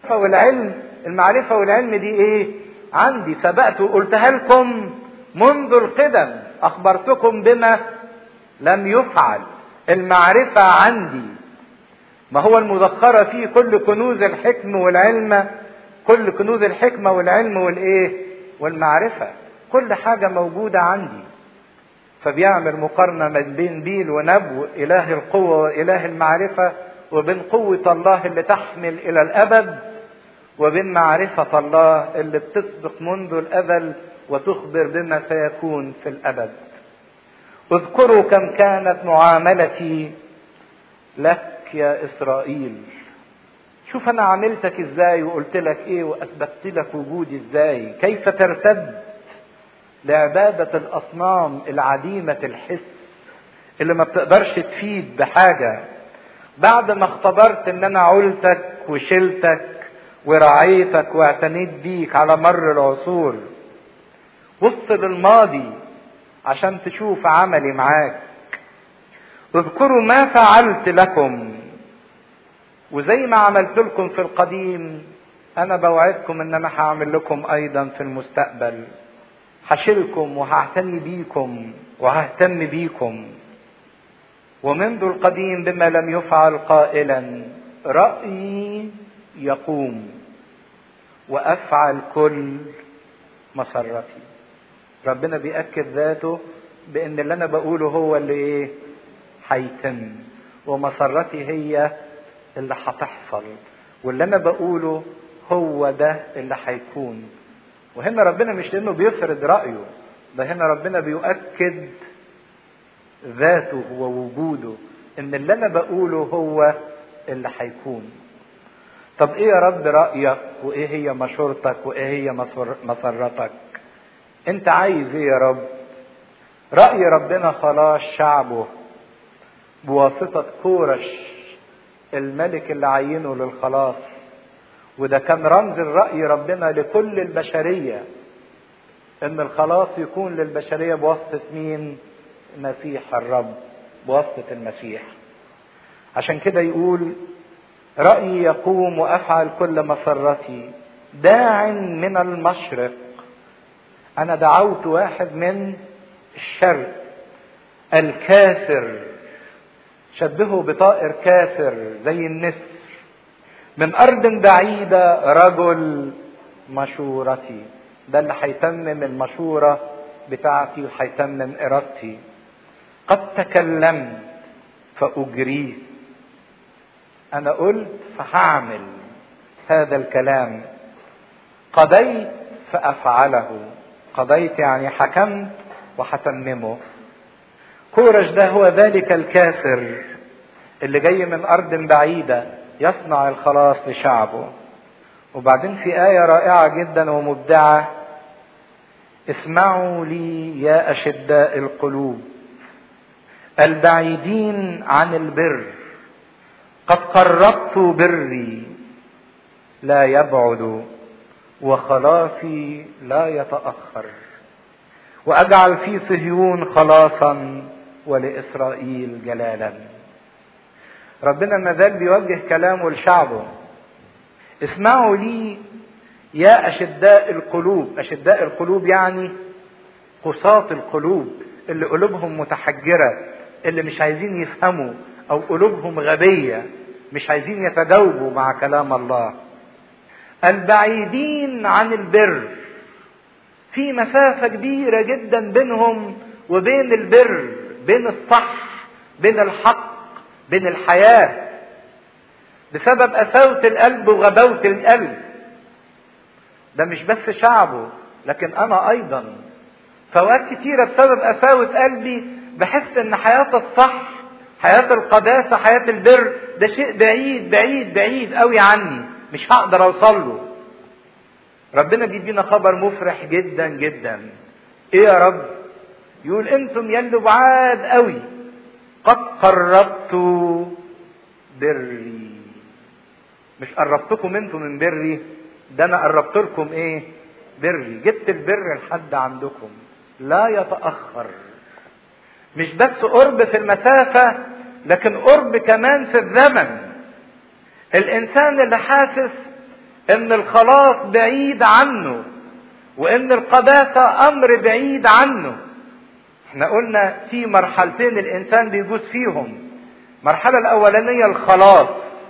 والعلم المعرفة والعلم دي ايه عندي سبقت وقلتها لكم منذ القدم اخبرتكم بما لم يفعل المعرفة عندي ما هو المذكرة فيه كل كنوز الحكم والعلم كل كنوز الحكمة والعلم والايه والمعرفة كل حاجة موجودة عندي فبيعمل مقارنة ما بين بيل ونبو إله القوة وإله المعرفة وبين قوة الله اللي تحمل إلى الأبد وبين معرفة الله اللي بتسبق منذ الأزل وتخبر بما سيكون في الأبد اذكروا كم كانت معاملتي لك يا إسرائيل شوف أنا عملتك إزاي وقلت لك إيه وأثبتت لك وجودي إزاي كيف ترتد لعبادة الأصنام العديمة الحس اللي ما بتقدرش تفيد بحاجة بعد ما اختبرت ان انا علتك وشلتك ورعيتك واعتنيت بيك على مر العصور بص للماضي عشان تشوف عملي معاك اذكروا ما فعلت لكم وزي ما عملت لكم في القديم انا بوعدكم ان انا هعمل لكم ايضا في المستقبل هشيلكم وهعتني بيكم وههتم بيكم ومنذ القديم بما لم يفعل قائلا رأيي يقوم وأفعل كل مسرتي ربنا بيأكد ذاته بأن اللي أنا بقوله هو اللي إيه هيتم ومسرتي هي اللي هتحصل واللي أنا بقوله هو ده اللي هيكون وهنا ربنا مش لأنه بيفرض رأيه ده هنا ربنا بيؤكد ذاته ووجوده ان اللي انا بقوله هو اللي هيكون طب ايه يا رب رايك وايه هي مشورتك وايه هي مسرتك انت عايز ايه يا رب راي ربنا خلاص شعبه بواسطه كورش الملك اللي عينه للخلاص وده كان رمز الراي ربنا لكل البشريه ان الخلاص يكون للبشريه بواسطه مين مسيح الرب بواسطة المسيح عشان كده يقول رأيي يقوم وأفعل كل مسرتي داع من المشرق أنا دعوت واحد من الشرق الكاسر شبهه بطائر كاسر زي النسر من أرض بعيدة رجل مشورتي ده اللي هيتمم المشورة بتاعتي وهيتمم إرادتي قد تكلمت فأجريه أنا قلت فهعمل هذا الكلام قضيت فأفعله قضيت يعني حكمت وهتممه كورش ده هو ذلك الكاسر اللي جاي من أرض بعيدة يصنع الخلاص لشعبه وبعدين في آية رائعة جدا ومبدعة اسمعوا لي يا أشداء القلوب البعيدين عن البر قد قربت بري لا يبعد وخلاصي لا يتاخر واجعل في صهيون خلاصا ولاسرائيل جلالا ربنا ما زال بيوجه كلامه لشعبه اسمعوا لي يا اشداء القلوب اشداء القلوب يعني قساة القلوب اللي قلوبهم متحجره اللي مش عايزين يفهموا او قلوبهم غبية مش عايزين يتجاوبوا مع كلام الله البعيدين عن البر في مسافة كبيرة جدا بينهم وبين البر بين الصح بين الحق بين الحياة بسبب قساوة القلب وغباوة القلب ده مش بس شعبه لكن أنا أيضا فوقات كتيرة بسبب قساوة قلبي بحس ان حياة الصح حياة القداسة حياة البر ده شيء بعيد بعيد بعيد قوي عني مش هقدر اوصل له ربنا بيدينا خبر مفرح جدا جدا ايه يا رب يقول انتم يلوا بعاد قوي قد قربت بري مش قربتكم انتم من بري ده انا قربت لكم ايه بري جبت البر لحد عندكم لا يتاخر مش بس قرب في المسافة لكن قرب كمان في الزمن الإنسان اللي حاسس ان الخلاص بعيد عنه وان القداسة امر بعيد عنه احنا قلنا في مرحلتين الانسان بيجوز فيهم المرحلة الاولانية الخلاص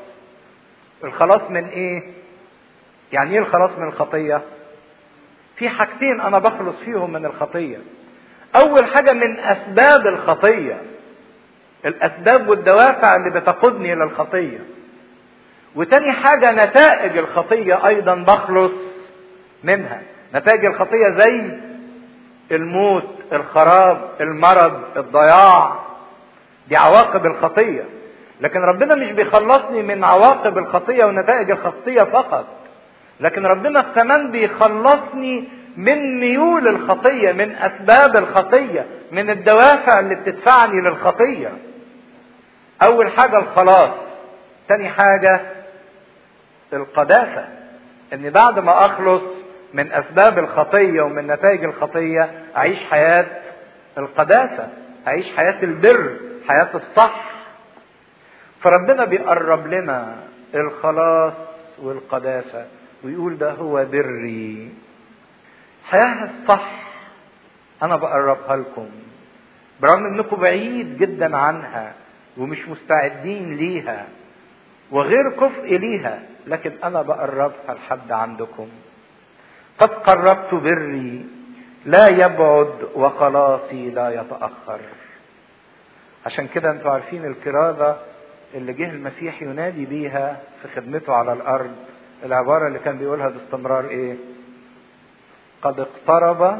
الخلاص من ايه يعني ايه الخلاص من الخطية في حاجتين انا بخلص فيهم من الخطية اول حاجة من اسباب الخطية الاسباب والدوافع اللي بتقودني الى الخطية وتاني حاجة نتائج الخطية ايضا بخلص منها نتائج الخطية زي الموت الخراب المرض الضياع دي عواقب الخطية لكن ربنا مش بيخلصني من عواقب الخطية ونتائج الخطية فقط لكن ربنا كمان بيخلصني من ميول الخطية من أسباب الخطية من الدوافع اللي بتدفعني للخطية أول حاجة الخلاص تاني حاجة القداسة إن بعد ما أخلص من أسباب الخطية ومن نتائج الخطية أعيش حياة القداسة أعيش حياة البر حياة الصح فربنا بيقرب لنا الخلاص والقداسة ويقول ده هو بري حياة الصح أنا بقربها لكم برغم إنكم بعيد جدا عنها ومش مستعدين ليها وغير كفء ليها لكن أنا بقربها لحد عندكم قد قربت بري لا يبعد وخلاصي لا يتأخر عشان كده انتوا عارفين الكرازة اللي جه المسيح ينادي بيها في خدمته على الأرض العبارة اللي كان بيقولها باستمرار ايه قد اقترب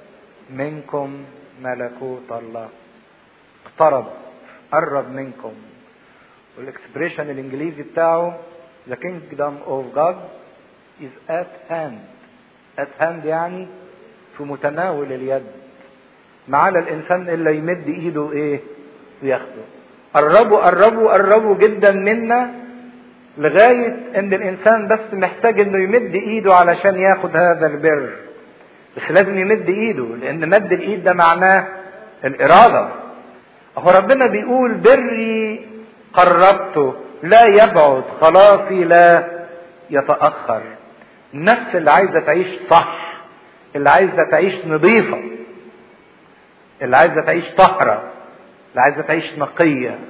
منكم ملكوت الله اقترب قرب منكم والاكسبريشن الانجليزي بتاعه the kingdom of God is at hand at hand يعني في متناول اليد ما على الانسان الا يمد ايده ايه وياخده قربوا قربوا قربوا جدا منا لغاية ان الانسان بس محتاج انه يمد ايده علشان ياخد هذا البر بس لازم يمد ايده لان مد الايد ده معناه الارادة اهو ربنا بيقول بري قربته لا يبعد خلاصي لا يتأخر النفس اللي عايزة تعيش صح اللي عايزة تعيش نظيفة اللي عايزة تعيش طهرة اللي عايزة تعيش نقية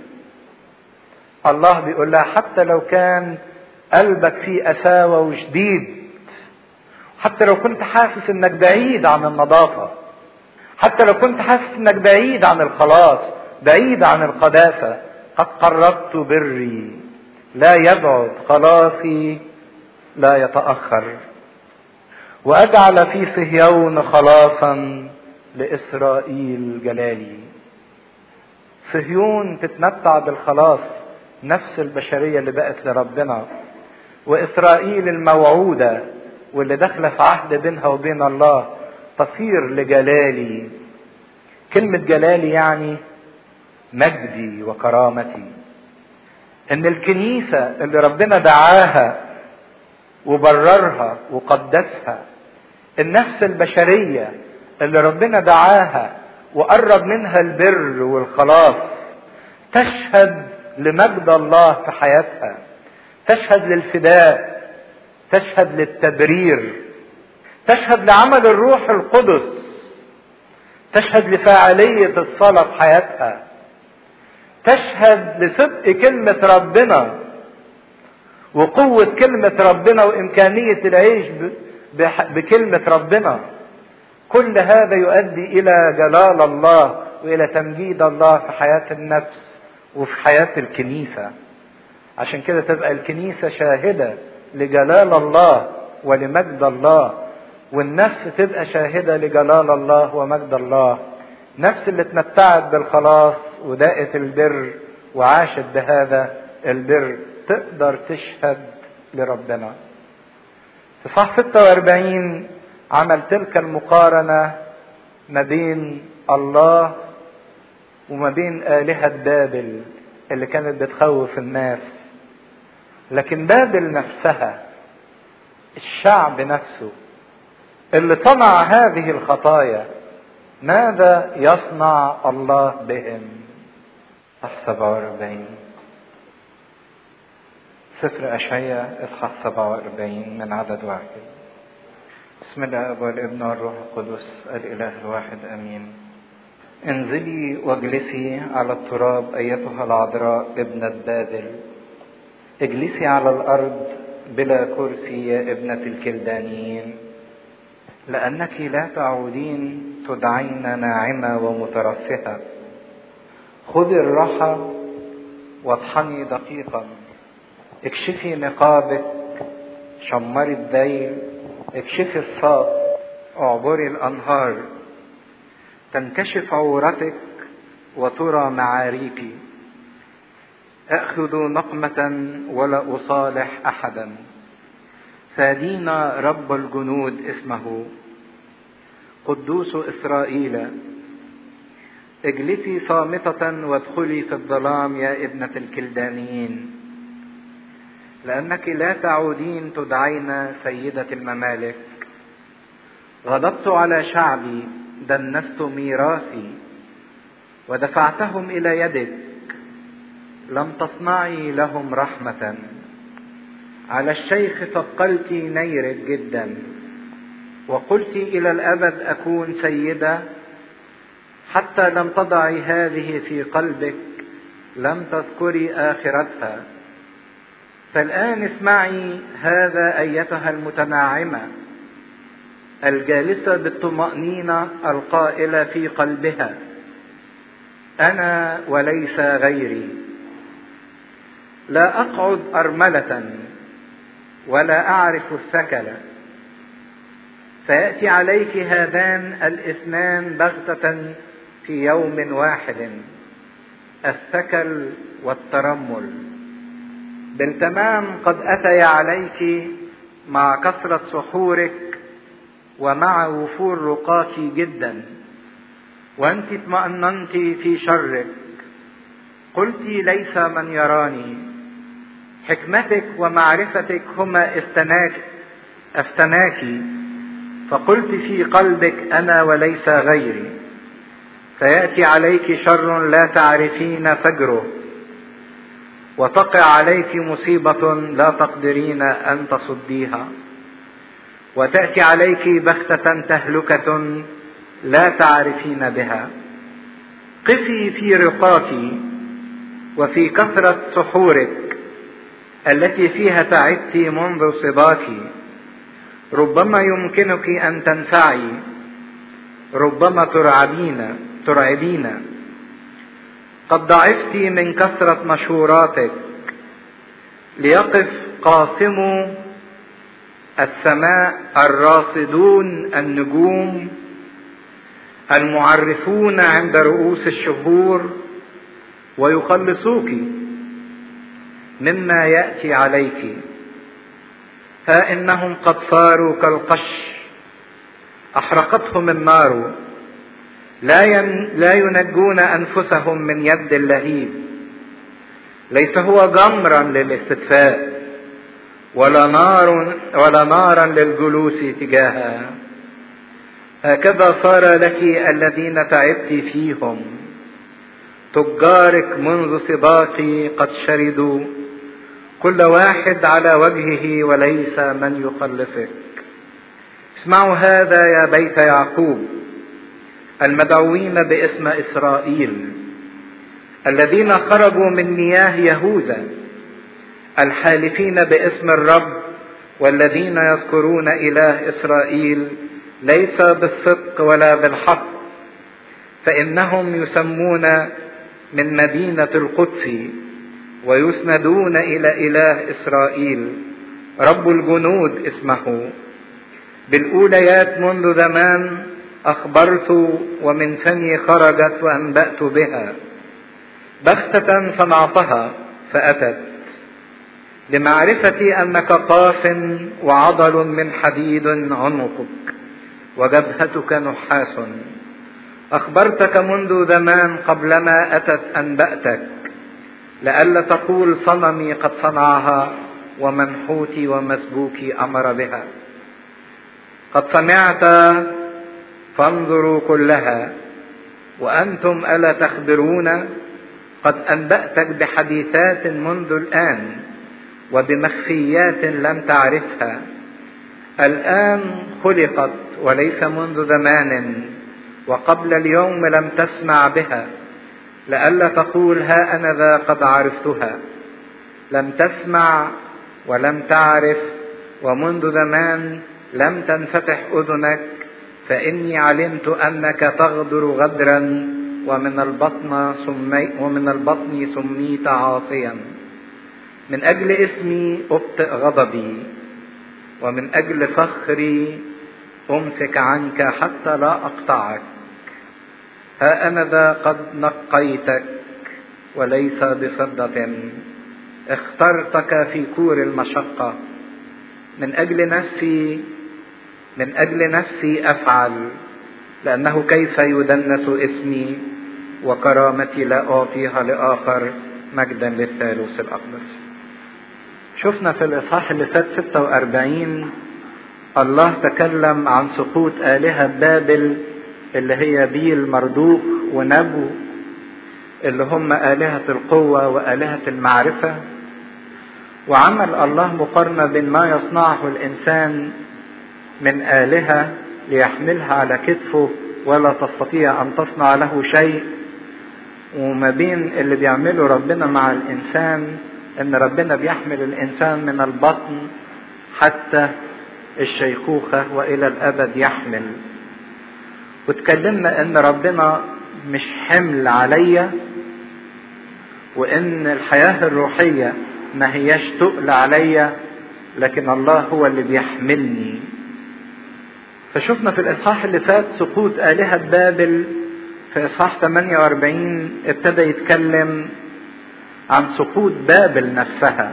الله بيقول لها حتى لو كان قلبك فيه قساوة وشديد حتى لو كنت حاسس انك بعيد عن النظافة حتى لو كنت حاسس انك بعيد عن الخلاص بعيد عن القداسة قد قربت بري لا يبعد خلاصي لا يتأخر وأجعل في صهيون خلاصا لإسرائيل جلالي صهيون تتمتع بالخلاص نفس البشرية اللي بقت لربنا وإسرائيل الموعودة واللي داخلة في عهد بينها وبين الله تصير لجلالي كلمة جلالي يعني مجدي وكرامتي ان الكنيسة اللي ربنا دعاها وبررها وقدسها النفس البشرية اللي ربنا دعاها وقرب منها البر والخلاص تشهد لمجد الله في حياتها تشهد للفداء تشهد للتبرير تشهد لعمل الروح القدس تشهد لفاعلية الصلاة في حياتها تشهد لصدق كلمة ربنا وقوة كلمة ربنا وإمكانية العيش بكلمة ربنا كل هذا يؤدي إلى جلال الله وإلى تمجيد الله في حياة النفس وفي حياة الكنيسة عشان كده تبقى الكنيسة شاهدة لجلال الله ولمجد الله والنفس تبقى شاهدة لجلال الله ومجد الله نفس اللي اتمتعت بالخلاص وداءت البر وعاشت بهذا البر تقدر تشهد لربنا في صح 46 عمل تلك المقارنة ما بين الله وما بين آلهة بابل اللي كانت بتخوف الناس لكن بابل نفسها الشعب نفسه اللي صنع هذه الخطايا ماذا يصنع الله بهم صح 47 سفر أشعية إصحاح 47 من عدد واحد بسم الله والابن والروح القدس الإله الواحد أمين انزلي واجلسي على التراب أيتها العذراء ابنة بابل اجلسي على الأرض بلا كرسي يا ابنة الكلدانيين لأنك لا تعودين تدعين ناعمة ومترفهة خذي الراحة واطحني دقيقا اكشفي نقابك شمري الذيل اكشفي الساق اعبري الانهار تنكشف عورتك وترى معاريك اخذ نقمه ولا اصالح احدا فادينا رب الجنود اسمه قدوس اسرائيل اجلسي صامتة وادخلي في الظلام يا ابنة الكلدانيين لأنك لا تعودين تدعين سيدة الممالك غضبت على شعبي دنست ميراثي ودفعتهم إلى يدك لم تصنعي لهم رحمة على الشيخ ثقلت نيرك جدا وقلت إلى الأبد أكون سيدة حتى لم تضعي هذه في قلبك لم تذكري آخرتها فالآن اسمعي هذا أيتها المتناعمة الجالسة بالطمأنينة القائلة في قلبها أنا وليس غيري لا أقعد أرملة ولا أعرف الثكل فيأتي عليك هذان الاثنان بغتة في يوم واحد الثكل والترمل بالتمام قد أتي عليك مع كثرة سحورك ومع وفور رقاك جدا وأنت اطمأننت في شرك قلت ليس من يراني حكمتك ومعرفتك هما افتناك افتناك فقلت في قلبك أنا وليس غيري فيأتي عليك شر لا تعرفين فجره وتقع عليك مصيبة لا تقدرين أن تصديها وتأتي عليك بختة تهلكة لا تعرفين بها قفي في رقاك وفي كثرة سحورك التي فيها تعبت منذ صباك ربما يمكنك أن تنفعي ربما ترعبين ترعبين قد ضعفت من كثرة مشوراتك ليقف قاسم السماء الراصدون النجوم المعرفون عند رؤوس الشهور ويخلصوك مما يأتي عليك ها إنهم قد صاروا كالقش أحرقتهم النار لا ين لا ينجون انفسهم من يد اللهيب ليس هو جمرا للاستدفاء ولا نار ولا نارا للجلوس تجاهها هكذا صار لك الذين تعبت فيهم تجارك منذ سباقي قد شردوا كل واحد على وجهه وليس من يخلصك اسمعوا هذا يا بيت يعقوب المدعوين باسم اسرائيل الذين خرجوا من مياه يهوذا الحالفين باسم الرب والذين يذكرون اله اسرائيل ليس بالصدق ولا بالحق فانهم يسمون من مدينه القدس ويسندون الى اله اسرائيل رب الجنود اسمه بالاوليات منذ زمان أخبرت ومن فمي خرجت وأنبأت بها بختة صنعتها فأتت لمعرفتي أنك قاس وعضل من حديد عنقك وجبهتك نحاس أخبرتك منذ زمان قبلما أتت أنبأتك لئلا تقول صنمي قد صنعها ومنحوتي ومسبوكي أمر بها قد سمعت فانظروا كلها وانتم الا تخبرون قد انباتك بحديثات منذ الان وبمخفيات لم تعرفها الآن خلقت وليس منذ زمان وقبل اليوم لم تسمع بها لئلا تقول ها أنا ذا قد عرفتها لم تسمع ولم تعرف ومنذ زمان لم تنفتح أذنك فإني علمت أنك تغدر غدرا ومن البطن سمي ومن البطن سميت عاصيا من أجل اسمي أبطئ غضبي ومن أجل فخري أمسك عنك حتى لا أقطعك ها أنا ذا قد نقيتك وليس بفضة اخترتك في كور المشقة من أجل نفسي من أجل نفسي أفعل لأنه كيف يدنس اسمي وكرامتي لا أعطيها لآخر مجدا للثالوث الأقدس شفنا في الإصحاح اللي فات 46 الله تكلم عن سقوط آلهة بابل اللي هي بيل مردوك ونبو اللي هم آلهة القوة وآلهة المعرفة وعمل الله مقارنة بين ما يصنعه الإنسان من آلهة ليحملها على كتفه ولا تستطيع أن تصنع له شيء وما بين اللي بيعمله ربنا مع الإنسان إن ربنا بيحمل الإنسان من البطن حتى الشيخوخة وإلى الأبد يحمل وتكلمنا إن ربنا مش حمل عليا وإن الحياة الروحية ما هياش تقل عليا لكن الله هو اللي بيحملني فشفنا في الإصحاح اللي فات سقوط آلهة بابل في إصحاح 48 ابتدى يتكلم عن سقوط بابل نفسها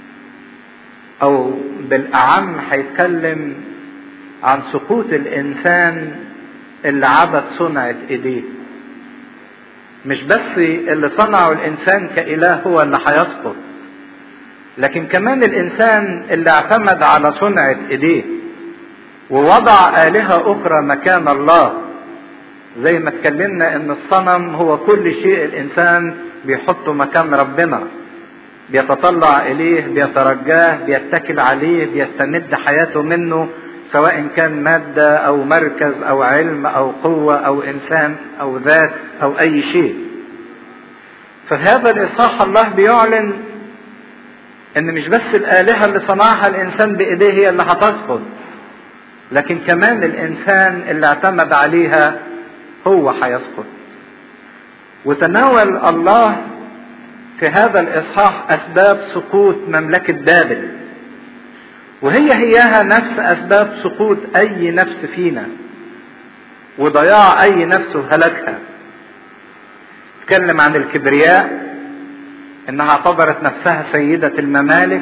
أو بالأعم هيتكلم عن سقوط الإنسان اللي عبد صنعة إيديه مش بس اللي صنعه الإنسان كإله هو اللي هيسقط لكن كمان الإنسان اللي اعتمد على صنعة إيديه ووضع آلهة أخرى مكان الله زي ما اتكلمنا ان الصنم هو كل شيء الانسان بيحطه مكان ربنا بيتطلع اليه بيترجاه بيتكل عليه بيستمد حياته منه سواء كان مادة او مركز او علم او قوة او انسان او ذات او اي شيء ففي هذا الاصحاح الله بيعلن ان مش بس الالهة اللي صنعها الانسان بايديه هي اللي هتسقط لكن كمان الانسان اللي اعتمد عليها هو هيسقط وتناول الله في هذا الاصحاح اسباب سقوط مملكه بابل وهي هياها نفس اسباب سقوط اي نفس فينا وضياع اي نفس وهلاكها اتكلم عن الكبرياء انها اعتبرت نفسها سيده الممالك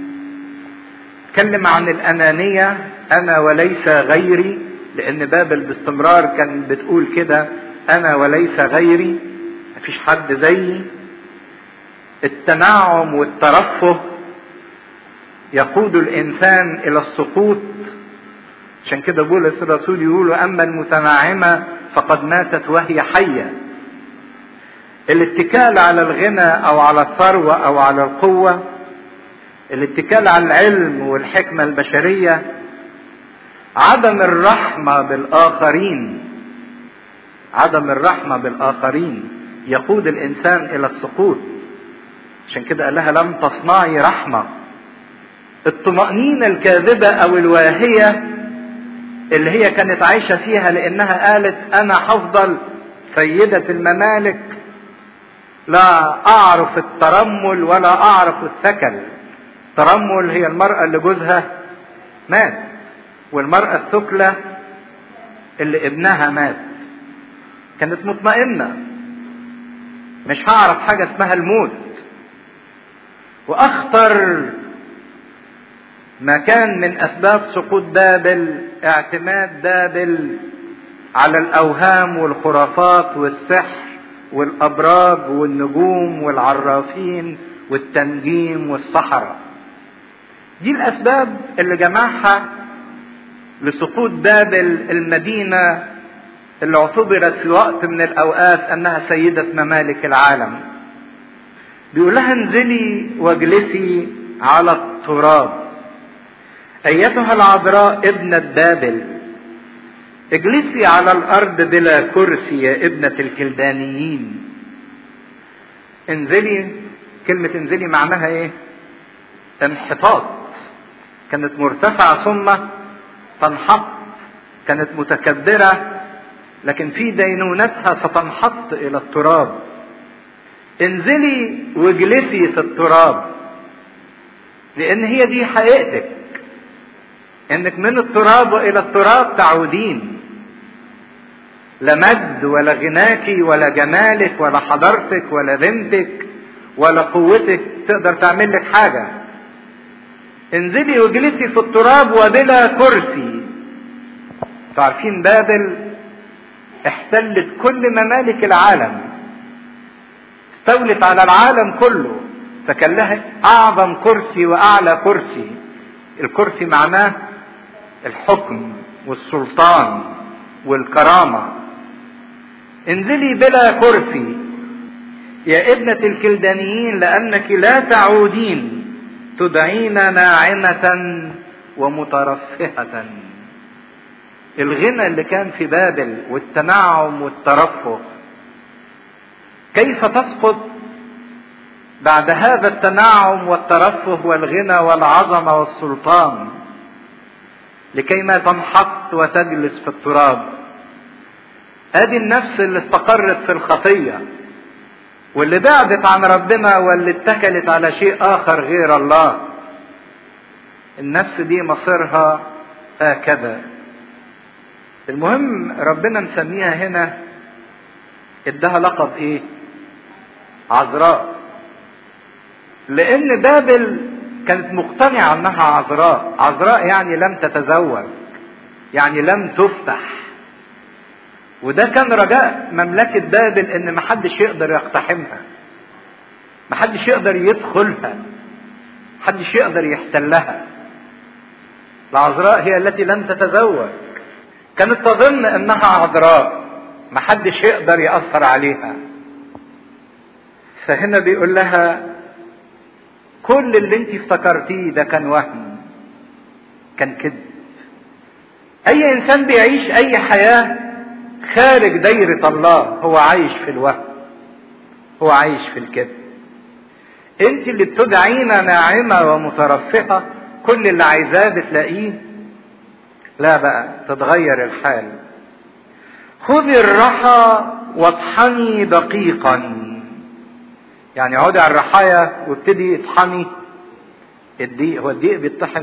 اتكلم عن الانانيه انا وليس غيري لان بابل باستمرار كان بتقول كده انا وليس غيري مفيش حد زيي التنعم والترفه يقود الانسان الى السقوط عشان كده بولس الرسول يقول اما المتنعمه فقد ماتت وهي حيه الاتكال على الغنى او على الثروه او على القوه الاتكال على العلم والحكمه البشريه عدم الرحمة بالآخرين عدم الرحمة بالآخرين يقود الإنسان إلى السقوط عشان كده قال لها لم تصنعي رحمة الطمأنينة الكاذبة أو الواهية اللي هي كانت عايشة فيها لأنها قالت أنا هفضل سيدة الممالك لا أعرف الترمل ولا أعرف الثكل الترمل هي المرأة اللي جوزها مات والمرأة الثكلة اللي ابنها مات كانت مطمئنة مش هعرف حاجة اسمها الموت وأخطر ما كان من أسباب سقوط بابل اعتماد بابل على الأوهام والخرافات والسحر والأبراج والنجوم والعرافين والتنجيم والسحرة دي الأسباب اللي جمعها لسقوط بابل المدينة اللي اعتبرت في وقت من الأوقات أنها سيدة ممالك العالم بيقول لها انزلي واجلسي على التراب ايتها العذراء ابنة بابل اجلسي على الارض بلا كرسي يا ابنة الكلدانيين انزلي كلمة انزلي معناها ايه انحطاط كانت مرتفعة ثم تنحط كانت متكبرة لكن في دينونتها ستنحط الى التراب انزلي واجلسي في التراب لان هي دي حقيقتك انك من التراب والى التراب تعودين لا مجد ولا غناك ولا جمالك ولا حضارتك ولا بنتك ولا قوتك تقدر تعمل لك حاجة انزلي واجلسي في التراب وبلا كرسي تعرفين بابل احتلت كل ممالك العالم استولت على العالم كله فكان لها اعظم كرسي واعلى كرسي الكرسي معناه الحكم والسلطان والكرامه انزلي بلا كرسي يا ابنة الكلدانيين لأنك لا تعودين تدعين ناعمة ومترفهة الغنى اللي كان في بابل والتنعم والترفه كيف تسقط بعد هذا التنعم والترفه والغنى والعظمة والسلطان لكي ما تنحط وتجلس في التراب ادي النفس اللي استقرت في الخطية واللي بعدت عن ربنا واللي اتكلت على شيء اخر غير الله النفس دي مصيرها هكذا المهم ربنا مسميها هنا ادها لقب ايه عذراء لان بابل كانت مقتنعة انها عذراء عذراء يعني لم تتزوج يعني لم تفتح وده كان رجاء مملكة بابل ان محدش يقدر يقتحمها محدش يقدر يدخلها محدش يقدر يحتلها العذراء هي التي لم تتزوج كانت تظن انها عذراء محدش يقدر يأثر عليها فهنا بيقول لها كل اللي انت افتكرتيه ده كان وهم كان كذب اي انسان بيعيش اي حياه خارج دايرة الله هو عايش في الوهم هو عايش في الكذب انت اللي بتدعينا ناعمة ومترفهة كل اللي عايزاه بتلاقيه لا بقى تتغير الحال خذي الرحى واطحني دقيقا يعني عودي على الرحايا وابتدي اطحني الدقيق هو الدقيق بيطحن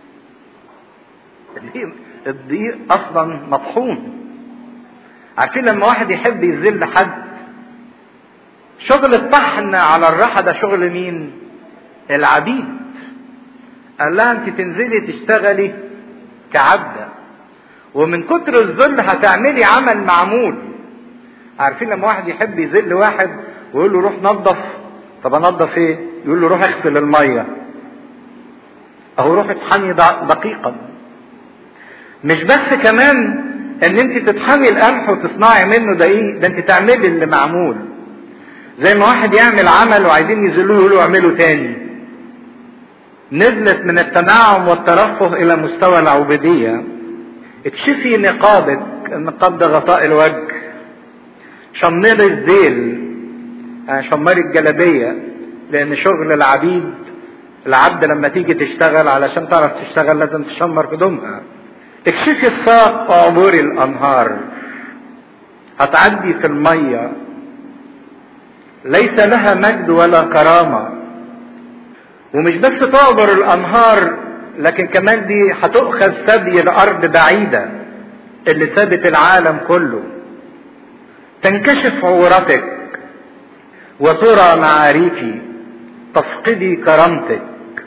الدقيق الدقيق اصلا مطحون عارفين لما واحد يحب يذل حد شغل الطحن على الراحة ده شغل مين العبيد قال لها انت تنزلي تشتغلي كعبدة ومن كتر الذل هتعملي عمل معمول عارفين لما واحد يحب يذل واحد ويقول له روح نظف طب انظف ايه يقول له روح اغسل الميه اهو روح اطحني دقيقا مش بس كمان ان انت تطحني القمح وتصنعي منه ده ايه ده انت تعملي اللي معمول زي ما واحد يعمل عمل وعايزين يذلوه يقولوا اعمله تاني نزلت من التنعم والترفه الى مستوى العبودية اكشفي نقابك النقاب ده غطاء الوجه شمري الذيل شمري الجلبية لان شغل العبيد العبد لما تيجي تشتغل علشان تعرف تشتغل لازم تشمر هدومها اكشفي الساق وعبوري الانهار هتعدي في المية ليس لها مجد ولا كرامة ومش بس تعبر الانهار لكن كمان دي هتؤخذ سبي لارض بعيدة اللي سابت العالم كله تنكشف عورتك وترى معاريكي تفقدي كرامتك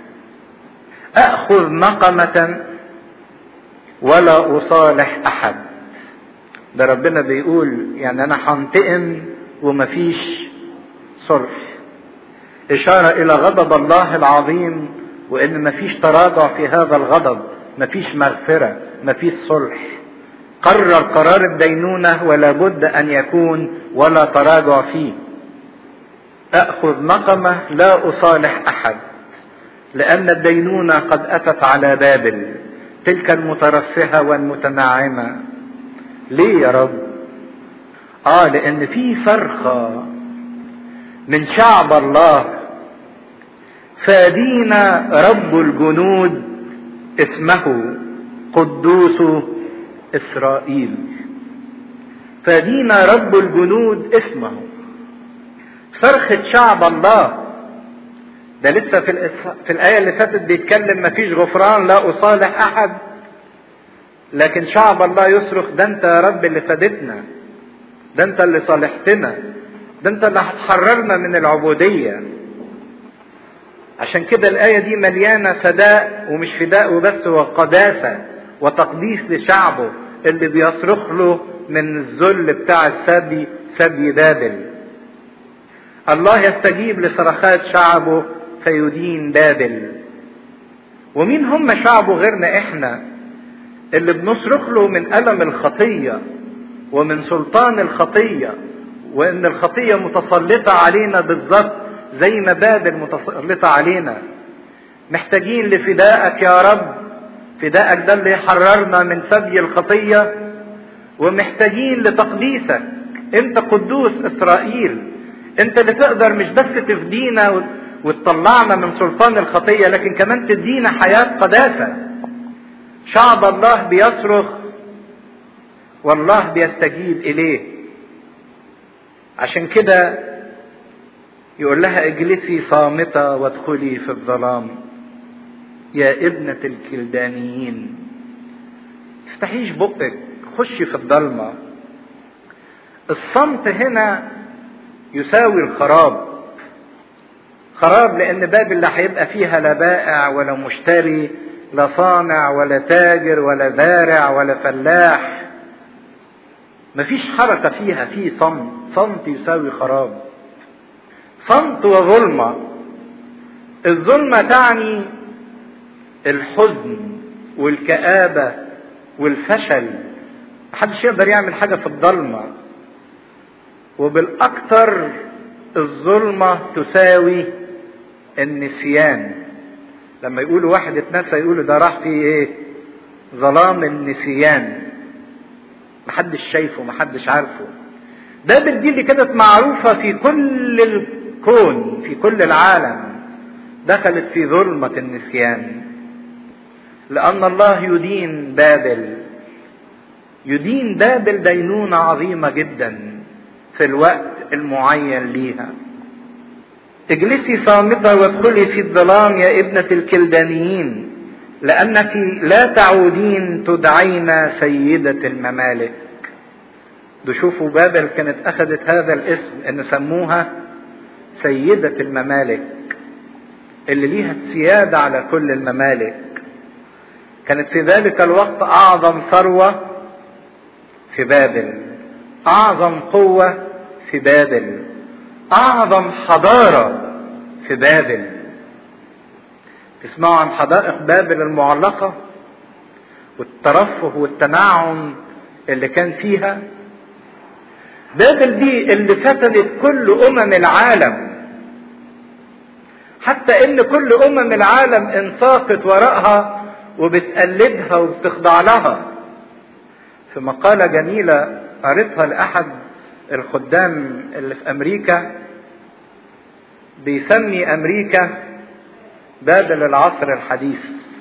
اخذ نقمة ولا اصالح احد ده ربنا بيقول يعني انا هنتقم ومفيش صلح اشارة الى غضب الله العظيم وان مفيش تراجع في هذا الغضب مفيش مغفرة مفيش صلح قرر قرار الدينونة ولا بد ان يكون ولا تراجع فيه اخذ نقمة لا اصالح احد لأن الدينونة قد أتت على بابل تلك المترفهة والمتنعمة ليه يا رب اه لان في صرخة من شعب الله فادينا رب الجنود اسمه قدوس اسرائيل فادينا رب الجنود اسمه صرخة شعب الله ده لسه في, في الآية اللي فاتت بيتكلم مفيش غفران لا أصالح أحد لكن شعب الله يصرخ ده أنت يا رب اللي فادتنا ده أنت اللي صالحتنا ده أنت اللي هتحررنا من العبودية عشان كده الآية دي مليانة فداء ومش فداء وبس وقداسة وتقديس لشعبه اللي بيصرخ له من الذل بتاع السبي سبي بابل الله يستجيب لصرخات شعبه فيدين بابل ومين هم شعبه غيرنا احنا اللي بنصرخ له من ألم الخطية ومن سلطان الخطية وإن الخطية متسلطة علينا بالظبط زي ما بابل متسلطة علينا محتاجين لفدائك يا رب فدائك ده اللي يحررنا من سبي الخطية ومحتاجين لتقديسك انت قدوس اسرائيل انت اللي تقدر مش بس تفدينا وتطلعنا من سلطان الخطية لكن كمان تدينا حياة قداسة شعب الله بيصرخ والله بيستجيب إليه عشان كده يقول لها اجلسي صامتة وادخلي في الظلام يا ابنة الكلدانيين تفتحيش بقك خشي في الضلمة الصمت هنا يساوي الخراب خراب لان بابل لا هيبقى فيها لا بائع ولا مشتري لا صانع ولا تاجر ولا زارع ولا فلاح مفيش حركة فيها في صمت صمت يساوي خراب صمت وظلمة الظلمة تعني الحزن والكآبة والفشل محدش يقدر يعمل حاجة في الضلمة وبالأكثر الظلمة تساوي النسيان لما يقولوا واحد اتنسى يقولوا ده راح في ايه ظلام النسيان محدش شايفه محدش عارفه بابل دي اللي كانت معروفة في كل الكون في كل العالم دخلت في ظلمة النسيان لأن الله يدين بابل يدين بابل دينونة عظيمة جدا في الوقت المعين ليها اجلسي صامتة وادخلي في الظلام يا ابنة الكلدانيين لأنك لا تعودين تدعين سيدة الممالك ده شوفوا بابل كانت أخذت هذا الاسم إن سموها سيدة الممالك اللي ليها السيادة على كل الممالك كانت في ذلك الوقت أعظم ثروة في بابل أعظم قوة في بابل أعظم حضارة في بابل تسمعوا عن حدائق بابل المعلقة والترفه والتنعم اللي كان فيها بابل دي اللي فتنت كل أمم العالم حتى إن كل أمم العالم انساقت وراءها وبتقلدها وبتخضع لها في مقالة جميلة قريتها لأحد الخدام اللي في أمريكا بيسمي أمريكا بابل العصر الحديث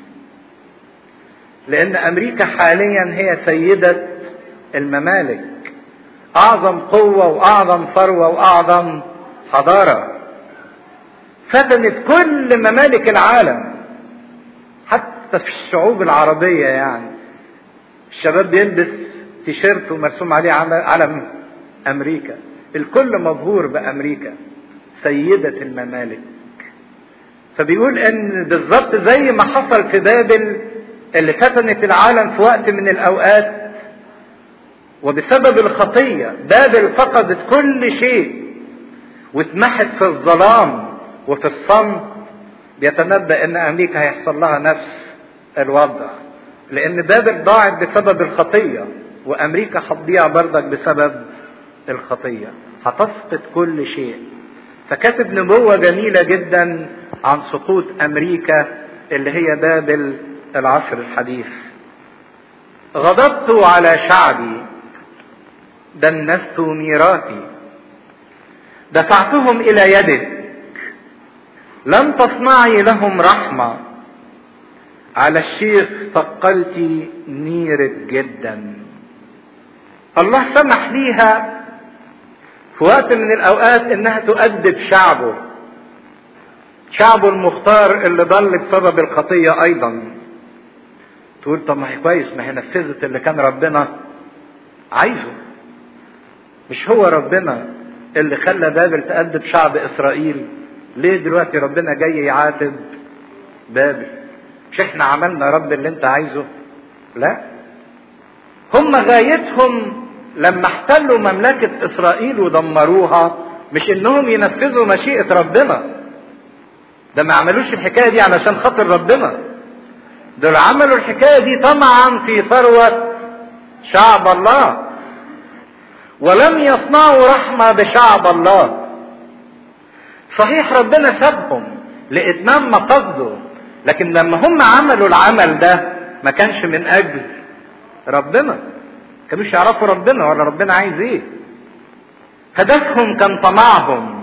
لأن أمريكا حاليا هي سيدة الممالك أعظم قوة وأعظم ثروة وأعظم حضارة فتنت كل ممالك العالم حتى في الشعوب العربية يعني الشباب بيلبس تيشيرت ومرسوم عليه علم أمريكا الكل مبهور بأمريكا سيدة الممالك فبيقول ان بالظبط زي ما حصل في بابل اللي فتنت العالم في وقت من الاوقات وبسبب الخطيه بابل فقدت كل شيء واتمحت في الظلام وفي الصمت بيتنبأ ان امريكا هيحصل لها نفس الوضع لان بابل ضاعت بسبب الخطيه وامريكا هتضيع برضك بسبب الخطيه هتفقد كل شيء فكاتب نبوه جميله جدا عن سقوط امريكا اللي هي بابل العصر الحديث غضبت على شعبي دنست ميراثي دفعتهم الى يدك لم تصنعي لهم رحمه على الشيخ ثقلت نيرك جدا الله سمح ليها في وقت من الاوقات انها تؤدب شعبه شعبه المختار اللي ضل بسبب الخطية ايضا تقول طب ما هي كويس ما هي نفذت اللي كان ربنا عايزه مش هو ربنا اللي خلى بابل تأدب شعب اسرائيل ليه دلوقتي ربنا جاي يعاتب بابل مش احنا عملنا رب اللي انت عايزه لا هم غايتهم لما احتلوا مملكة اسرائيل ودمروها مش انهم ينفذوا مشيئة ربنا ده ما عملوش الحكاية دي علشان خاطر ربنا دول عملوا الحكاية دي طمعا في ثروة شعب الله ولم يصنعوا رحمة بشعب الله صحيح ربنا سابهم لإتمام مقصده لكن لما هم عملوا العمل ده ما كانش من أجل ربنا كانوش يعرفوا ربنا ولا ربنا عايز ايه هدفهم كان طمعهم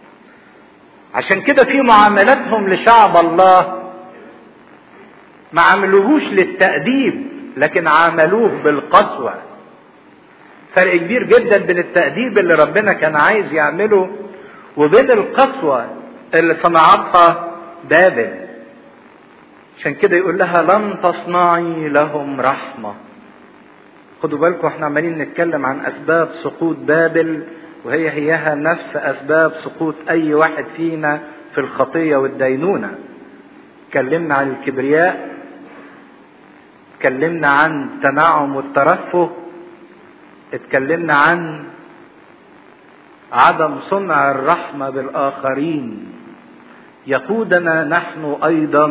عشان كده في معاملاتهم لشعب الله ما عملوهوش للتأديب لكن عملوه بالقسوة فرق كبير جدا بين التأديب اللي ربنا كان عايز يعمله وبين القسوة اللي صنعتها بابل عشان كده يقول لها لم تصنعي لهم رحمة خدوا بالكم احنا عمالين نتكلم عن اسباب سقوط بابل وهي هيها نفس اسباب سقوط اي واحد فينا في الخطية والدينونة اتكلمنا عن الكبرياء اتكلمنا عن التنعم والترفه اتكلمنا عن عدم صنع الرحمة بالآخرين يقودنا نحن أيضا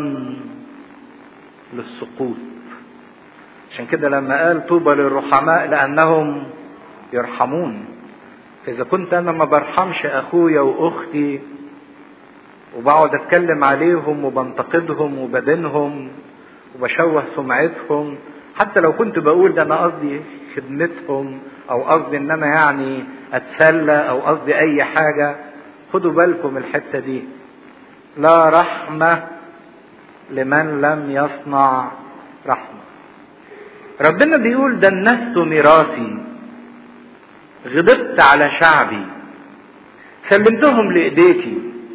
للسقوط عشان كده لما قال طوبى للرحماء لأنهم يرحمون فإذا كنت أنا ما برحمش أخويا وأختي وبقعد أتكلم عليهم وبنتقدهم وبدينهم وبشوه سمعتهم حتى لو كنت بقول ده أنا قصدي خدمتهم أو قصدي إن أنا يعني أتسلى أو قصدي أي حاجة خدوا بالكم الحتة دي لا رحمة لمن لم يصنع رحمة ربنا بيقول دنست ميراثي غضبت على شعبي سلمتهم لايديكي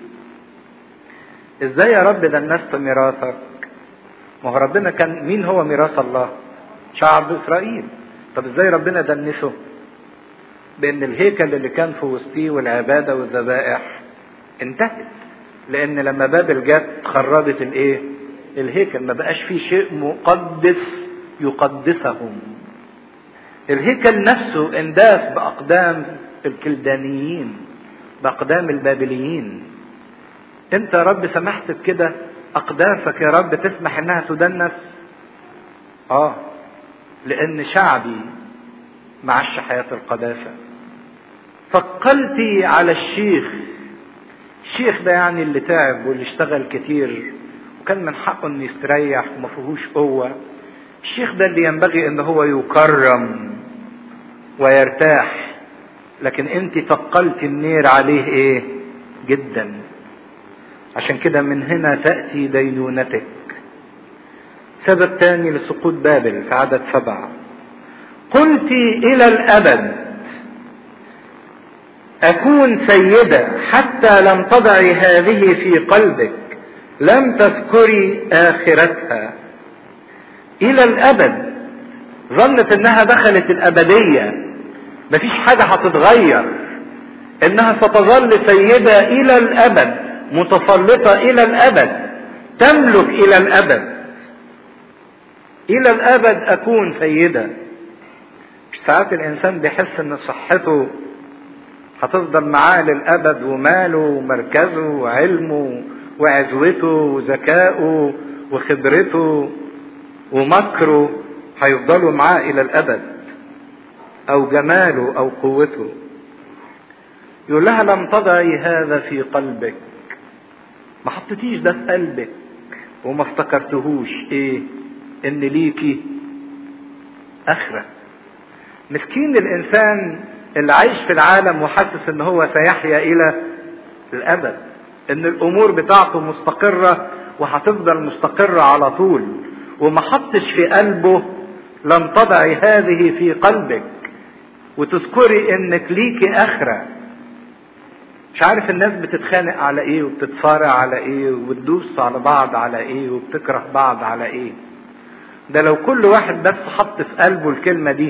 ازاي يا رب دنست ميراثك ما هو ربنا كان مين هو ميراث الله شعب اسرائيل طب ازاي ربنا دنسه بان الهيكل اللي كان في وسطيه والعباده والذبائح انتهت لان لما بابل جت خربت الايه الهيكل ما بقاش فيه شيء مقدس يقدسهم الهيكل نفسه انداس باقدام الكلدانيين باقدام البابليين انت يا رب سمحت بكده اقداسك يا رب تسمح انها تدنس اه لان شعبي معش حياة القداسة فقلتي على الشيخ الشيخ ده يعني اللي تعب واللي اشتغل كتير وكان من حقه انه يستريح وما فيهوش قوة الشيخ ده اللي ينبغي ان هو يكرم ويرتاح لكن انت ثقلت النير عليه ايه جدا عشان كده من هنا تأتي دينونتك سبب تاني لسقوط بابل في عدد سبعة قلت إلى الأبد أكون سيدة حتى لم تضعي هذه في قلبك لم تذكري آخرتها إلى الأبد ظنت إنها دخلت الأبدية مفيش حاجة هتتغير إنها ستظل سيدة إلى الأبد متسلطة إلى الأبد تملك إلى الأبد إلى الأبد أكون سيدة ساعات الإنسان بيحس إن صحته هتفضل معاه للأبد وماله ومركزه وعلمه وعزوته وذكائه وخبرته ومكره هيفضلوا معاه إلى الأبد أو جماله أو قوته يقول لها لم تضعي هذا في قلبك ما حطيتيش ده في قلبك وما افتكرتهوش ايه ان ليكي اخره مسكين الانسان اللي عايش في العالم وحاسس ان هو سيحيا الى الابد ان الامور بتاعته مستقرة وهتفضل مستقرة على طول وما حطش في قلبه لم تضعي هذه في قلبك وتذكري انك ليكي اخرة مش عارف الناس بتتخانق على ايه وبتتصارع على ايه وبتدوس على بعض على ايه وبتكره بعض على ايه ده لو كل واحد بس حط في قلبه الكلمة دي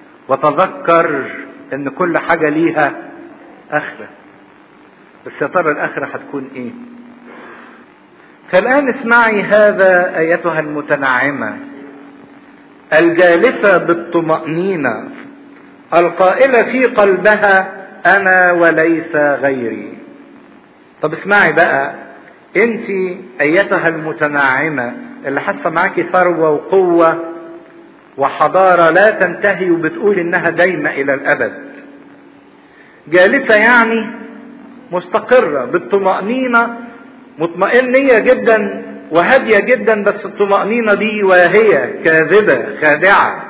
وتذكر ان كل حاجة ليها اخرة بس يا ترى الاخرة هتكون ايه فالان اسمعي هذا ايتها المتنعمة الجالسة بالطمأنينة القائلة في قلبها انا وليس غيري طب اسمعي بقى انت ايتها المتنعمة اللي حاسة معاكي ثروة وقوة وحضارة لا تنتهي وبتقول انها دايمة الى الابد جالسة يعني مستقرة بالطمأنينة مطمئنية جدا وهادية جدا بس الطمأنينة دي وهي كاذبة خادعة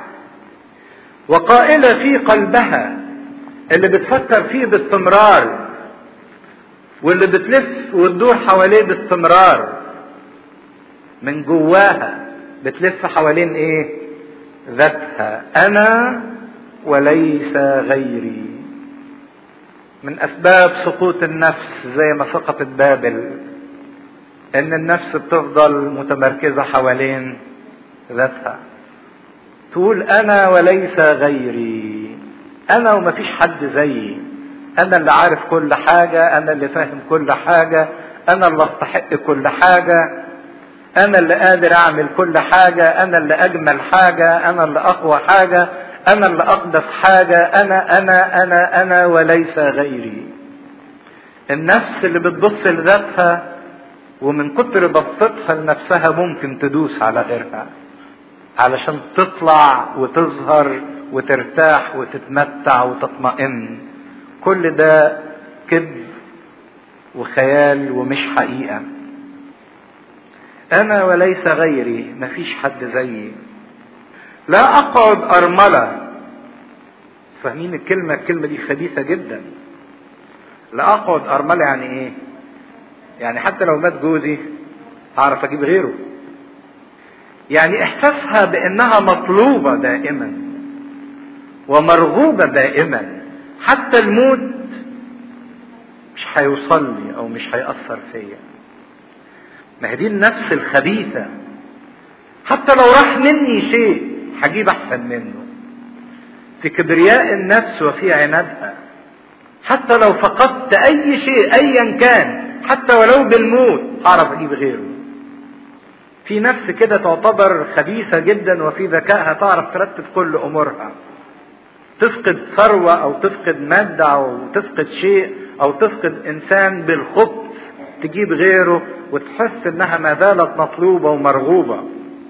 وقائلة في قلبها اللي بتفكر فيه باستمرار واللي بتلف وتدور حواليه باستمرار من جواها بتلف حوالين ايه ذاتها انا وليس غيري من اسباب سقوط النفس زي ما سقطت بابل ان النفس بتفضل متمركزة حوالين ذاتها تقول انا وليس غيري انا ومفيش حد زيي انا اللي عارف كل حاجة انا اللي فاهم كل حاجة انا اللي استحق كل حاجة انا اللي قادر اعمل كل حاجة انا اللي اجمل حاجة انا اللي اقوى حاجة انا اللي اقدس حاجة انا انا انا انا وليس غيري النفس اللي بتبص لذاتها ومن كتر بصتها لنفسها ممكن تدوس على غيرها علشان تطلع وتظهر وترتاح وتتمتع وتطمئن كل ده كذب وخيال ومش حقيقة أنا وليس غيري مفيش حد زيي لا أقعد أرملة فاهمين الكلمة الكلمة دي خبيثة جدا لا أقعد أرملة يعني إيه يعني حتى لو مات جوزي أعرف أجيب غيره يعني إحساسها بأنها مطلوبة دائما ومرغوبة دائما حتى الموت مش هيوصل لي أو مش هيأثر فيا ما هي دي النفس الخبيثة حتى لو راح مني شيء هجيب أحسن منه في كبرياء النفس وفي عنادها حتى لو فقدت أي شيء أيا كان حتى ولو بالموت أعرف أجيب غيره في نفس كده تعتبر خبيثة جدا وفي ذكائها تعرف ترتب كل أمورها تفقد ثروة أو تفقد مادة أو تفقد شيء أو تفقد إنسان بالخبث تجيب غيره وتحس إنها ما زالت مطلوبة ومرغوبة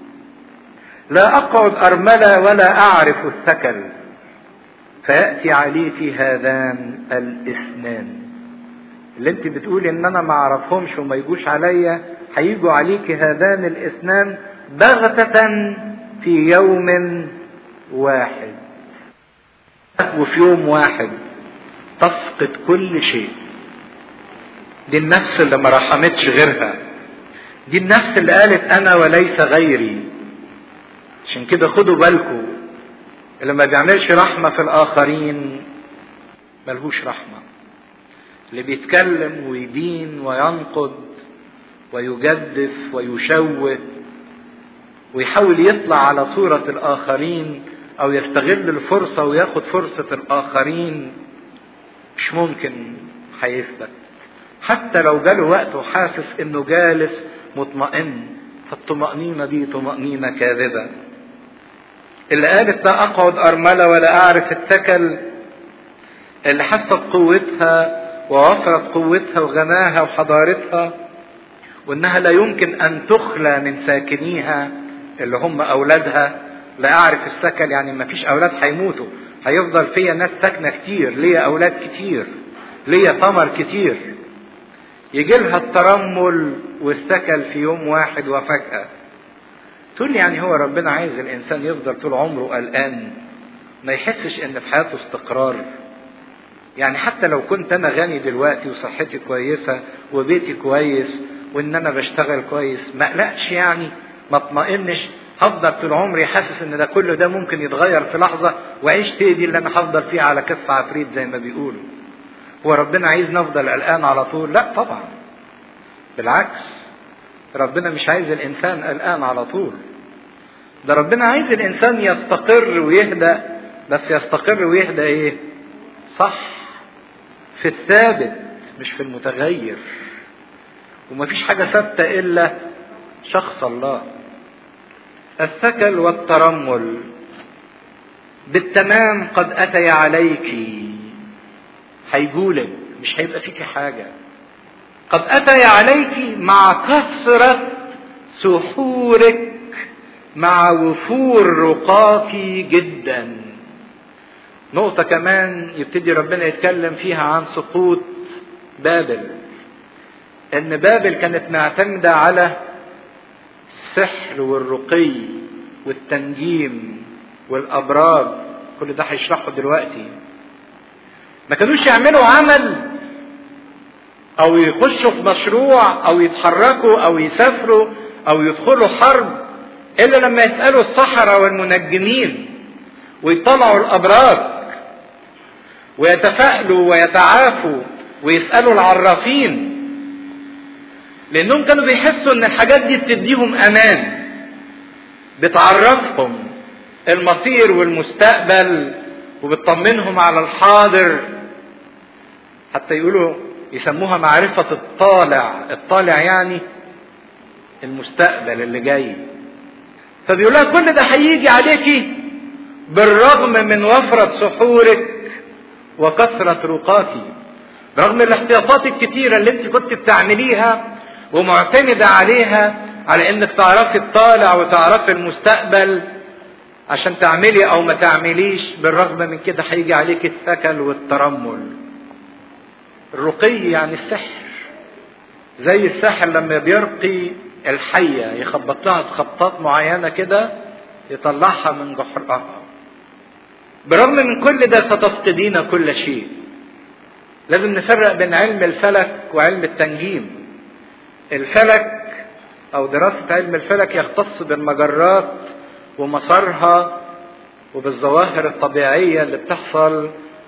لا أقعد أرملة ولا أعرف الثكل فيأتي عليك هذان الاثنان اللي انت بتقولي ان انا ما اعرفهمش وما يجوش عليا هيجوا عليك هذان الاثنان بغتة في يوم واحد وفي يوم واحد تفقد كل شيء دي النفس اللي ما رحمتش غيرها دي النفس اللي قالت انا وليس غيري عشان كده خدوا بالكم اللي ما بيعملش رحمة في الآخرين ملهوش رحمة اللي بيتكلم ويدين وينقد ويجدف ويشوه ويحاول يطلع على صورة الآخرين أو يستغل الفرصة وياخد فرصة الآخرين مش ممكن هيثبت حتى لو جاله وقت وحاسس إنه جالس مطمئن فالطمأنينة دي طمأنينة كاذبة اللي قالت لا أقعد أرملة ولا أعرف الثكل اللي حست قوتها ووفرت قوتها وغناها وحضارتها وانها لا يمكن ان تخلى من ساكنيها اللي هم اولادها لا اعرف السكن يعني ما فيش اولاد هيموتوا هيفضل فيا ناس ساكنه كتير ليا اولاد كتير ليا ثمر كتير يجي لها الترمل والثكل في يوم واحد وفجأة تقول يعني هو ربنا عايز الإنسان يفضل طول عمره قلقان ما يحسش إن في حياته استقرار يعني حتى لو كنت أنا غني دلوقتي وصحتي كويسة وبيتي كويس وإن أنا بشتغل كويس ما أقلقش يعني ما اطمئنش هفضل طول عمري حاسس ان ده كله ده ممكن يتغير في لحظه واعيش تقدي اللي انا هفضل فيه على كف عفريت زي ما بيقولوا هو ربنا عايز نفضل قلقان على طول لا طبعا بالعكس ربنا مش عايز الانسان قلقان على طول ده ربنا عايز الانسان يستقر ويهدأ بس يستقر ويهدأ ايه صح في الثابت مش في المتغير ومفيش حاجة ثابتة إلا شخص الله الثكل والترمل بالتمام قد أتي عليك هيجولك مش هيبقى فيك حاجة قد أتي عليك مع كثرة سحورك مع وفور رقاك جدا نقطة كمان يبتدي ربنا يتكلم فيها عن سقوط بابل ان بابل كانت معتمدة على السحر والرقي والتنجيم والابراج كل ده هيشرحه دلوقتي ما كانوش يعملوا عمل او يخشوا في مشروع او يتحركوا او يسافروا او يدخلوا حرب الا لما يسالوا السحره والمنجمين ويطلعوا الابراج ويتفائلوا ويتعافوا ويسالوا العرافين لانهم كانوا بيحسوا ان الحاجات دي بتديهم امان بتعرفهم المصير والمستقبل وبتطمنهم على الحاضر حتى يقولوا يسموها معرفة الطالع الطالع يعني المستقبل اللي جاي فبيقول لها كل ده هيجي عليكي بالرغم من وفرة سحورك وكثرة رقاكي برغم الاحتياطات الكتيرة اللي انت كنت بتعمليها ومعتمدة عليها على انك تعرفي الطالع وتعرفي المستقبل عشان تعملي او ما تعمليش بالرغم من كده هيجي عليك الثكل والترمل الرقي يعني السحر زي الساحر لما بيرقي الحية يخبط لها خبطات معينة كده يطلعها من جحرها برغم من كل ده ستفقدين كل شيء لازم نفرق بين علم الفلك وعلم التنجيم الفلك او دراسة علم الفلك يختص بالمجرات ومسارها وبالظواهر الطبيعية اللي بتحصل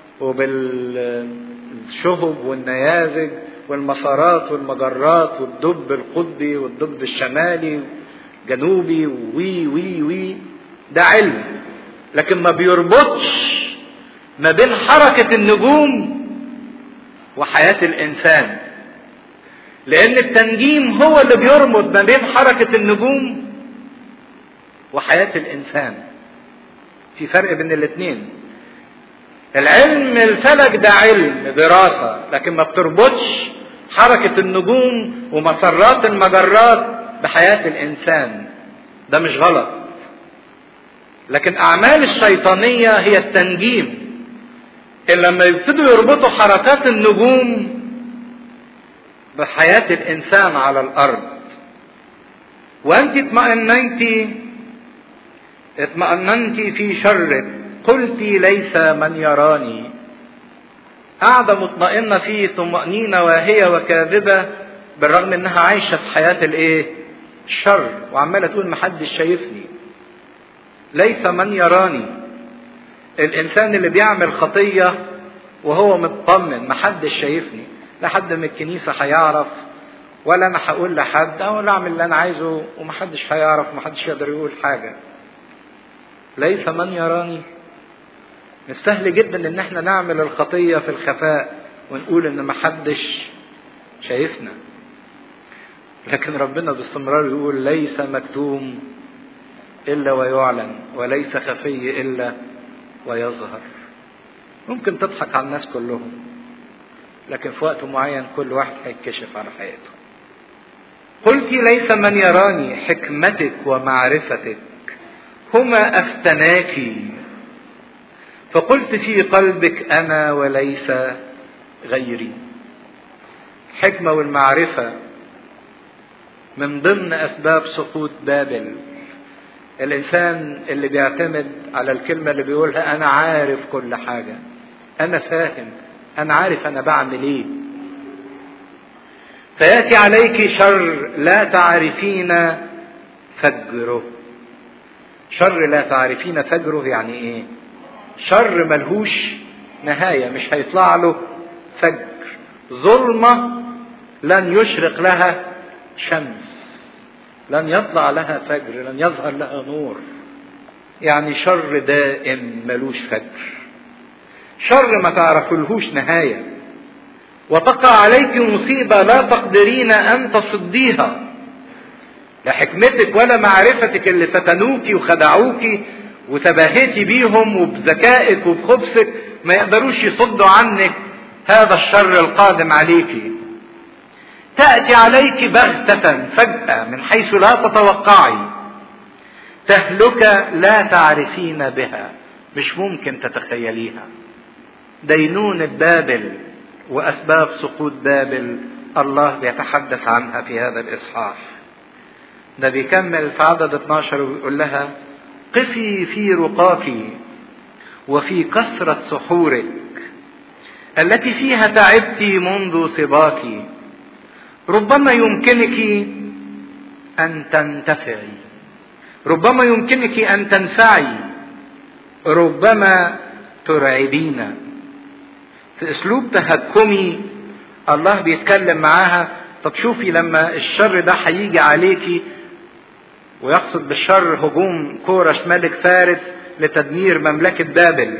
وبالشهب والنيازج والمسارات والمجرات والدب القطبي والدب الشمالي جنوبي وي وي وي ده علم لكن ما بيربطش ما بين حركة النجوم وحياة الإنسان لأن التنجيم هو اللي بيربط ما بين حركة النجوم وحياة الإنسان في فرق بين الاثنين العلم الفلك ده علم دراسة لكن ما بتربطش حركة النجوم ومسرات المجرات بحياة الإنسان ده مش غلط لكن أعمال الشيطانية هي التنجيم اللي لما يبتدوا يربطوا حركات النجوم بحياة الإنسان على الأرض وأنت اطمأننت اطمأننت في شرك قلت ليس من يراني قاعدة مطمئنة في طمأنينة واهية وكاذبة بالرغم انها عايشة في حياة الايه الشر وعمالة تقول محدش شايفني ليس من يراني الانسان اللي بيعمل خطية وهو مطمن محدش شايفني لا حد من الكنيسة هيعرف ولا انا هقول لحد او اعمل اللي انا عايزه ومحدش هيعرف ومحدش يقدر يقول حاجة ليس من يراني من سهل جدا ان احنا نعمل الخطية في الخفاء ونقول ان محدش شايفنا لكن ربنا باستمرار يقول ليس مكتوم الا ويعلن وليس خفي الا ويظهر ممكن تضحك على الناس كلهم لكن في وقت معين كل واحد هيتكشف على حياته قلت ليس من يراني حكمتك ومعرفتك هما افتناكِ فقلت في قلبك انا وليس غيري الحكمة والمعرفة من ضمن أسباب سقوط بابل الإنسان اللي بيعتمد على الكلمة اللي بيقولها أنا عارف كل حاجة أنا فاهم أنا عارف أنا بعمل إيه فيأتي عليك شر لا تعرفين فجره شر لا تعرفين فجره يعني ايه شر ملهوش نهاية مش هيطلع له فجر ظلمة لن يشرق لها شمس لن يطلع لها فجر لن يظهر لها نور يعني شر دائم ملوش فجر شر ما تعرفلهوش نهاية وتقع عليك مصيبة لا تقدرين أن تصديها لا حكمتك ولا معرفتك اللي فتنوكي وخدعوكي وتباهيتي بيهم وبذكائك وبخبثك ما يقدروش يصدوا عنك هذا الشر القادم عليك تأتي عليك بغتة فجأة من حيث لا تتوقعي تهلك لا تعرفين بها مش ممكن تتخيليها دينونة بابل وأسباب سقوط بابل الله بيتحدث عنها في هذا الإصحاح ده بيكمل في عدد 12 ويقول لها قفي في رقاك وفي كثرة سحورك التي فيها تعبت منذ صباك ربما يمكنك أن تنتفعي ربما يمكنك أن تنفعي ربما ترعبين في أسلوب تهكمي الله بيتكلم معاها طب شوفي لما الشر ده هيجي عليكي ويقصد بالشر هجوم كورش ملك فارس لتدمير مملكة بابل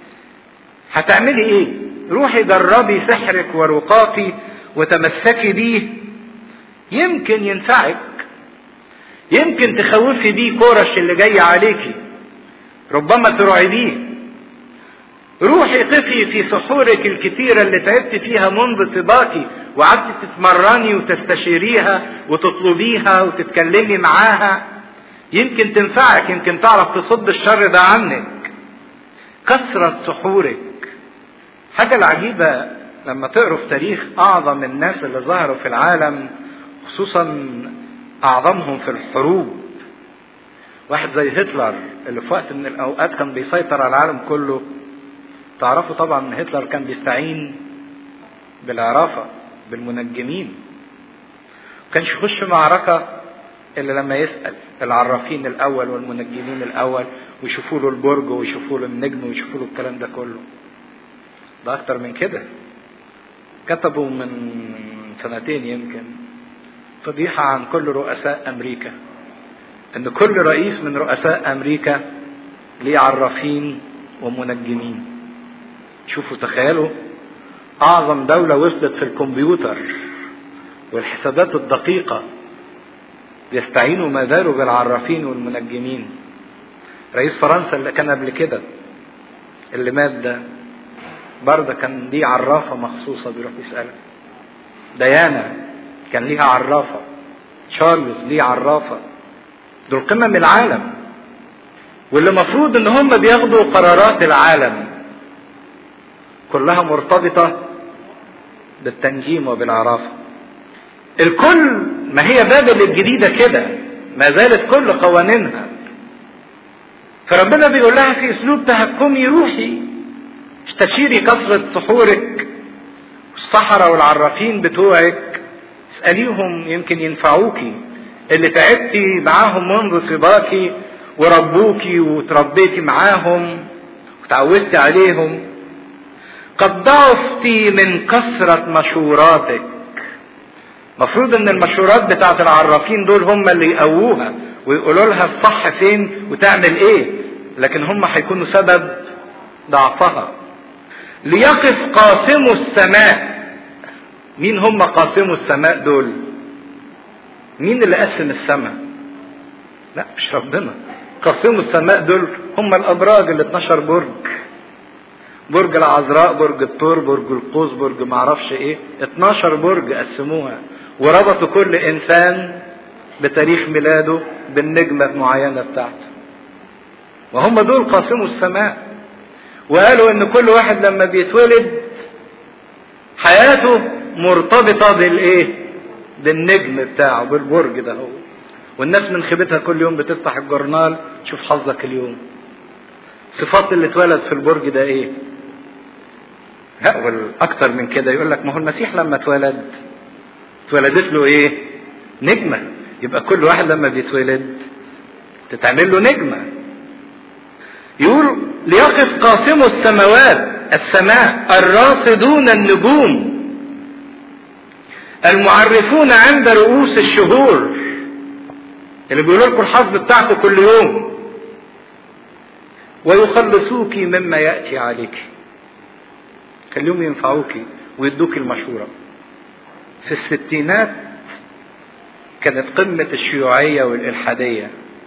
هتعملي ايه روحي جربي سحرك ورقاقي وتمسكي بيه يمكن ينفعك يمكن تخوفي بيه كورش اللي جاي عليكي ربما ترعبيه روحي قفي في سحورك الكثيرة اللي تعبت فيها منذ طباكي وقعدت تتمرني وتستشيريها وتطلبيها وتتكلمي معاها يمكن تنفعك يمكن تعرف تصد الشر ده عنك كثرة سحورك حاجة العجيبة لما تقروا في تاريخ أعظم الناس اللي ظهروا في العالم خصوصا أعظمهم في الحروب واحد زي هتلر اللي في وقت من الأوقات كان بيسيطر على العالم كله تعرفوا طبعا ان هتلر كان بيستعين بالعرافة بالمنجمين كانش يخش معركة الا لما يسأل العرافين الاول والمنجمين الاول ويشوفوا له البرج ويشوفوا له النجم ويشوفوا له الكلام ده كله ده اكتر من كده كتبوا من سنتين يمكن فضيحة عن كل رؤساء امريكا ان كل رئيس من رؤساء امريكا ليه عرافين ومنجمين شوفوا تخيلوا اعظم دولة وصلت في الكمبيوتر والحسابات الدقيقة يستعينوا ما زالوا بالعرافين والمنجمين رئيس فرنسا اللي كان قبل كده اللي مات ده برضه كان ليه عرافة مخصوصة بيروح يسألها ديانا كان ليها عرافة تشارلز ليه عرافة دول قمم العالم واللي مفروض ان هم بياخدوا قرارات العالم كلها مرتبطة بالتنجيم وبالعرافة الكل ما هي بابل الجديدة كده ما زالت كل قوانينها فربنا بيقول لها في اسلوب تهكمي روحي استشيري كثرة سحورك الصحراء والعرافين بتوعك اسأليهم يمكن ينفعوكي اللي تعبتي معاهم منذ صباكي وربوكي وتربيتي معاهم وتعودتي عليهم قد ضعفت من كثرة مشوراتك مفروض ان المشورات بتاعت العرافين دول هم اللي يقووها ويقولوا لها الصح فين وتعمل ايه لكن هم هيكونوا سبب ضعفها ليقف قاسم السماء مين هم قاسم السماء دول مين اللي قسم السماء لا مش ربنا قاسم السماء دول هم الابراج ال 12 برج برج العذراء برج الثور برج القوس برج معرفش ايه 12 برج قسموها وربطوا كل انسان بتاريخ ميلاده بالنجمة المعينة بتاعته وهم دول قاسموا السماء وقالوا ان كل واحد لما بيتولد حياته مرتبطة بالايه بالنجم بتاعه بالبرج ده هو والناس من خيبتها كل يوم بتفتح الجورنال شوف حظك اليوم صفات اللي اتولد في البرج ده ايه لا والاكتر من كده يقول لك ما هو المسيح لما اتولد اتولدت له ايه نجمه يبقى كل واحد لما بيتولد تتعمل له نجمه يقول ليقف قاسم السماوات السماء الراصدون النجوم المعرفون عند رؤوس الشهور اللي بيقولوا لكم الحظ بتاعكم كل يوم ويخلصوك مما ياتي عليك خليهم ينفعوك ويدوك المشوره في الستينات كانت قمه الشيوعيه والالحاديه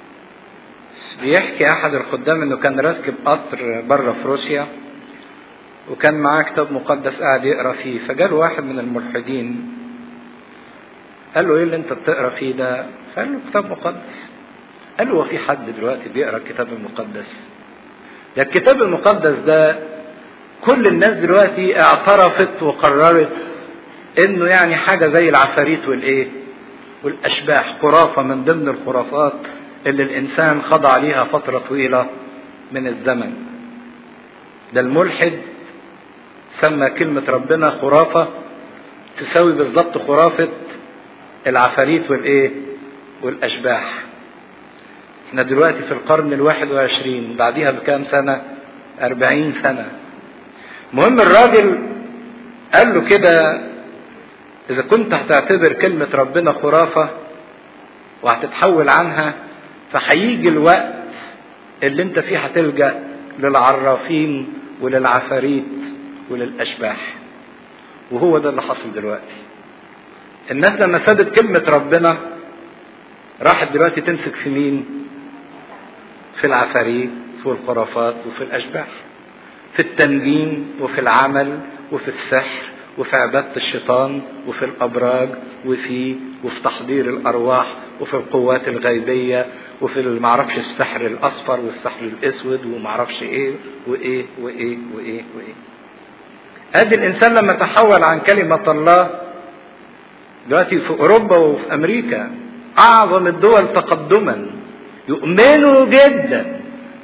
بيحكي احد الخدام انه كان راكب قطر بره في روسيا وكان معاه كتاب مقدس قاعد يقرا فيه فجاله واحد من الملحدين قال له ايه اللي انت بتقرا فيه ده قال له كتاب مقدس قال له هو في حد دلوقتي بيقرا الكتاب المقدس ده الكتاب المقدس ده كل الناس دلوقتي اعترفت وقررت انه يعني حاجه زي العفاريت والايه والاشباح خرافه من ضمن الخرافات اللي الانسان خضع ليها فتره طويله من الزمن ده الملحد سمى كلمه ربنا خرافه تساوي بالظبط خرافه العفاريت والايه والاشباح احنا دلوقتي في القرن الواحد وعشرين بعديها بكام سنة اربعين سنة مهم الراجل قال له كده اذا كنت هتعتبر كلمة ربنا خرافة وهتتحول عنها فهيجي الوقت اللي انت فيه هتلجأ للعرافين وللعفاريت وللاشباح وهو ده اللي حصل دلوقتي الناس لما سابت كلمة ربنا راحت دلوقتي تمسك في مين؟ في العفاريت وفي الخرافات وفي الأشباح في التنجيم وفي العمل وفي السحر وفي عبادة الشيطان وفي الأبراج وفي وفي تحضير الأرواح وفي القوات الغيبية وفي المعرفش السحر الأصفر والسحر الأسود ومعرفش إيه وإيه وإيه وإيه وإيه أدي الإنسان لما تحول عن كلمة الله دلوقتي في اوروبا وفي امريكا اعظم الدول تقدما يؤمنوا جدا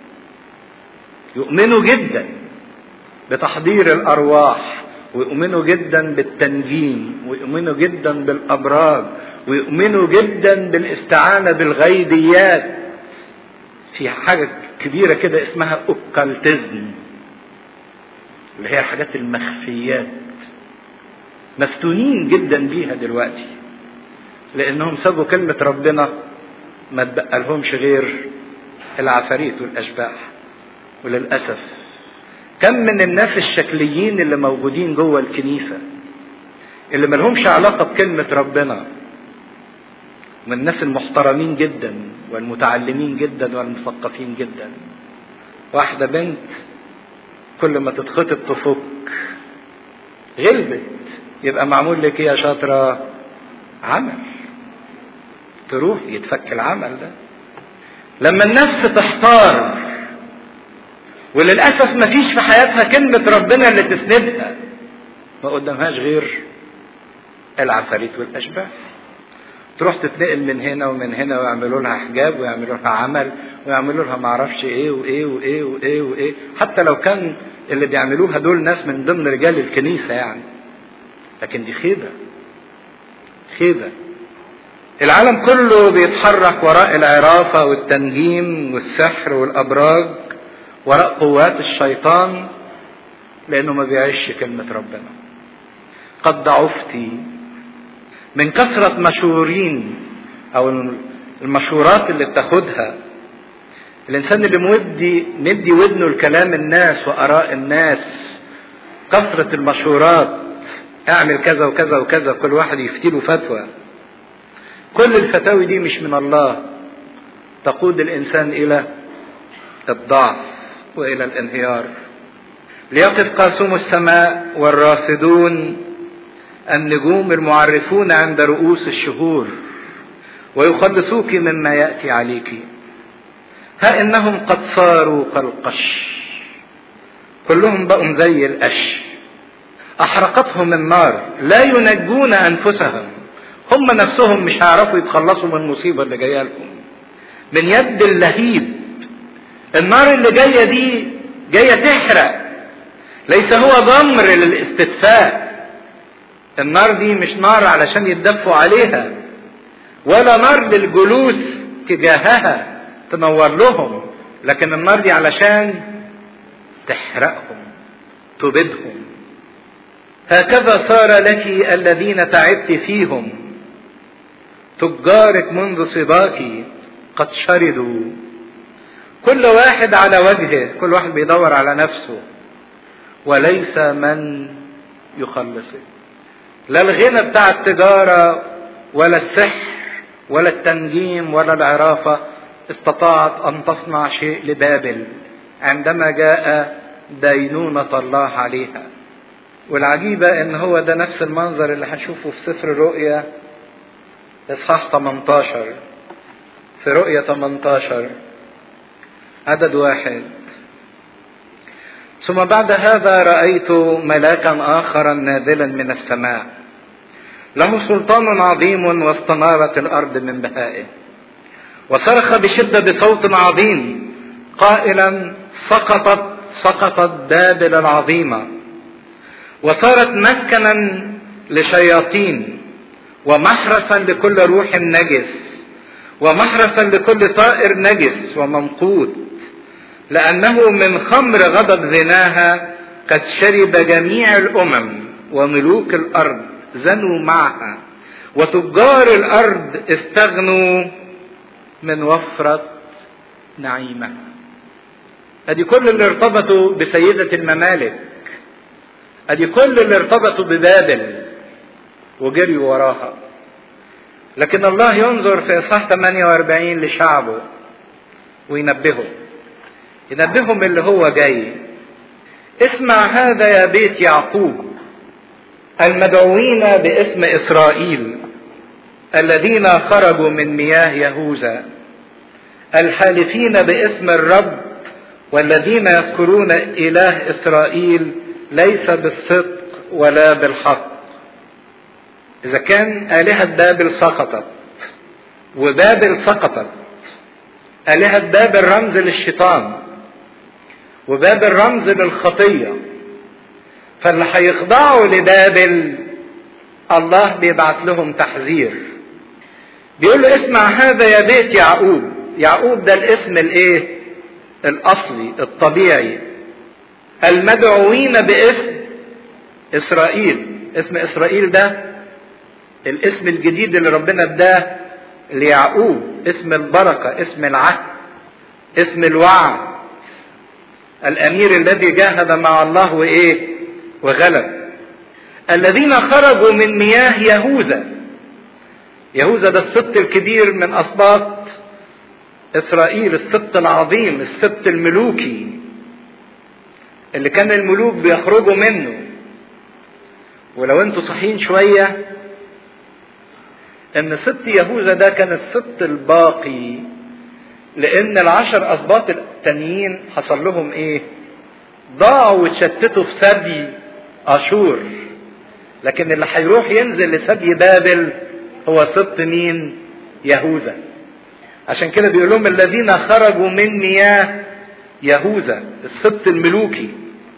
يؤمنوا جدا بتحضير الارواح ويؤمنوا جدا بالتنجيم ويؤمنوا جدا بالابراج ويؤمنوا جدا بالاستعانه بالغيبيات في حاجه كبيره كده اسمها اوكالتزم اللي هي الحاجات المخفيات مفتونين جدا بيها دلوقتي لانهم سابوا كلمة ربنا ما تبقالهمش غير العفاريت والاشباح وللاسف كم من الناس الشكليين اللي موجودين جوه الكنيسة اللي ملهمش علاقة بكلمة ربنا من الناس المحترمين جدا والمتعلمين جدا والمثقفين جدا واحدة بنت كل ما تتخطب تفك غلبت يبقى معمول لك يا شاطرة عمل تروح يتفك العمل ده لما النفس تحتار وللأسف ما فيش في حياتها كلمة ربنا اللي تسندها ما قدامهاش غير العفاريت والأشباح تروح تتنقل من هنا ومن هنا ويعملوا لها حجاب ويعملوا لها عمل ويعملوا لها معرفش ايه وايه وايه وايه وايه حتى لو كان اللي بيعملوها دول ناس من ضمن رجال الكنيسة يعني لكن دي خيبة خيبة العالم كله بيتحرك وراء العرافة والتنجيم والسحر والأبراج وراء قوات الشيطان لأنه ما بيعيش كلمة ربنا قد ضعفتي من كثرة مشهورين أو المشهورات اللي بتاخدها الإنسان اللي مودي مدي ودنه لكلام الناس وآراء الناس كثرة المشهورات اعمل كذا وكذا وكذا كل واحد يفتي له فتوى كل الفتاوي دي مش من الله تقود الانسان الى الضعف والى الانهيار ليقف قاسم السماء والراصدون النجوم المعرفون عند رؤوس الشهور ويخلصوك مما ياتي عليك ها انهم قد صاروا كالقش كلهم بقوا زي القش احرقتهم النار لا ينجون انفسهم هم نفسهم مش هيعرفوا يتخلصوا من المصيبه اللي جايه لهم من يد اللهيب النار اللي جايه دي جايه تحرق ليس هو ضمر للاستدفاء النار دي مش نار علشان يتدفوا عليها ولا نار للجلوس تجاهها تنور لهم لكن النار دي علشان تحرقهم تبيدهم هكذا صار لك الذين تعبت فيهم تجارك منذ صباك قد شردوا كل واحد على وجهه كل واحد بيدور على نفسه وليس من يخلصه لا الغنى بتاع التجارة ولا السحر ولا التنجيم ولا العرافة استطاعت أن تصنع شيء لبابل عندما جاء دينونة الله عليها والعجيبة ان هو ده نفس المنظر اللي هنشوفه في سفر الرؤيا اصحاح 18 في رؤيا 18 عدد واحد ثم بعد هذا رأيت ملاكا آخرا نازلا من السماء له سلطان عظيم واستنارت الأرض من بهائه وصرخ بشدة بصوت عظيم قائلا سقطت سقطت بابل العظيمة وصارت مسكنا لشياطين ومحرسا لكل روح نجس ومحرسا لكل طائر نجس وممقوت لأنه من خمر غضب زناها قد شرب جميع الأمم وملوك الأرض زنوا معها وتجار الأرض استغنوا من وفرة نعيمها ادي كل اللي ارتبطوا بسيدة الممالك ادي كل اللي ارتبطوا ببابل وجريوا وراها لكن الله ينظر في اصحاح 48 لشعبه وينبهه ينبههم اللي هو جاي اسمع هذا يا بيت يعقوب المدعوين باسم اسرائيل الذين خرجوا من مياه يهوذا الحالفين باسم الرب والذين يذكرون اله اسرائيل ليس بالصدق ولا بالحق اذا كان الهه بابل سقطت وبابل سقطت الهه بابل رمز للشيطان وبابل رمز للخطيه فاللي هيخضعوا لبابل الله بيبعت لهم تحذير بيقول له اسمع هذا يا بيت يعقوب يعقوب ده الاسم الايه الاصلي الطبيعي المدعوين باسم اسرائيل اسم اسرائيل ده الاسم الجديد اللي ربنا اداه ليعقوب اسم البركه اسم العهد اسم الوعد الامير الذي جاهد مع الله وايه وغلب الذين خرجوا من مياه يهوذا يهوذا ده السبط الكبير من اسباط اسرائيل السبط العظيم السبط الملوكي اللي كان الملوك بيخرجوا منه ولو انتوا صحيين شوية ان سبط يهوذا ده كان السبط الباقي لان العشر اسباط التانيين حصل لهم ايه ضاعوا واتشتتوا في سبي اشور لكن اللي هيروح ينزل لسبي بابل هو سبط مين يهوذا عشان كده بيقول لهم الذين خرجوا من مياه يهوذا السبط الملوكي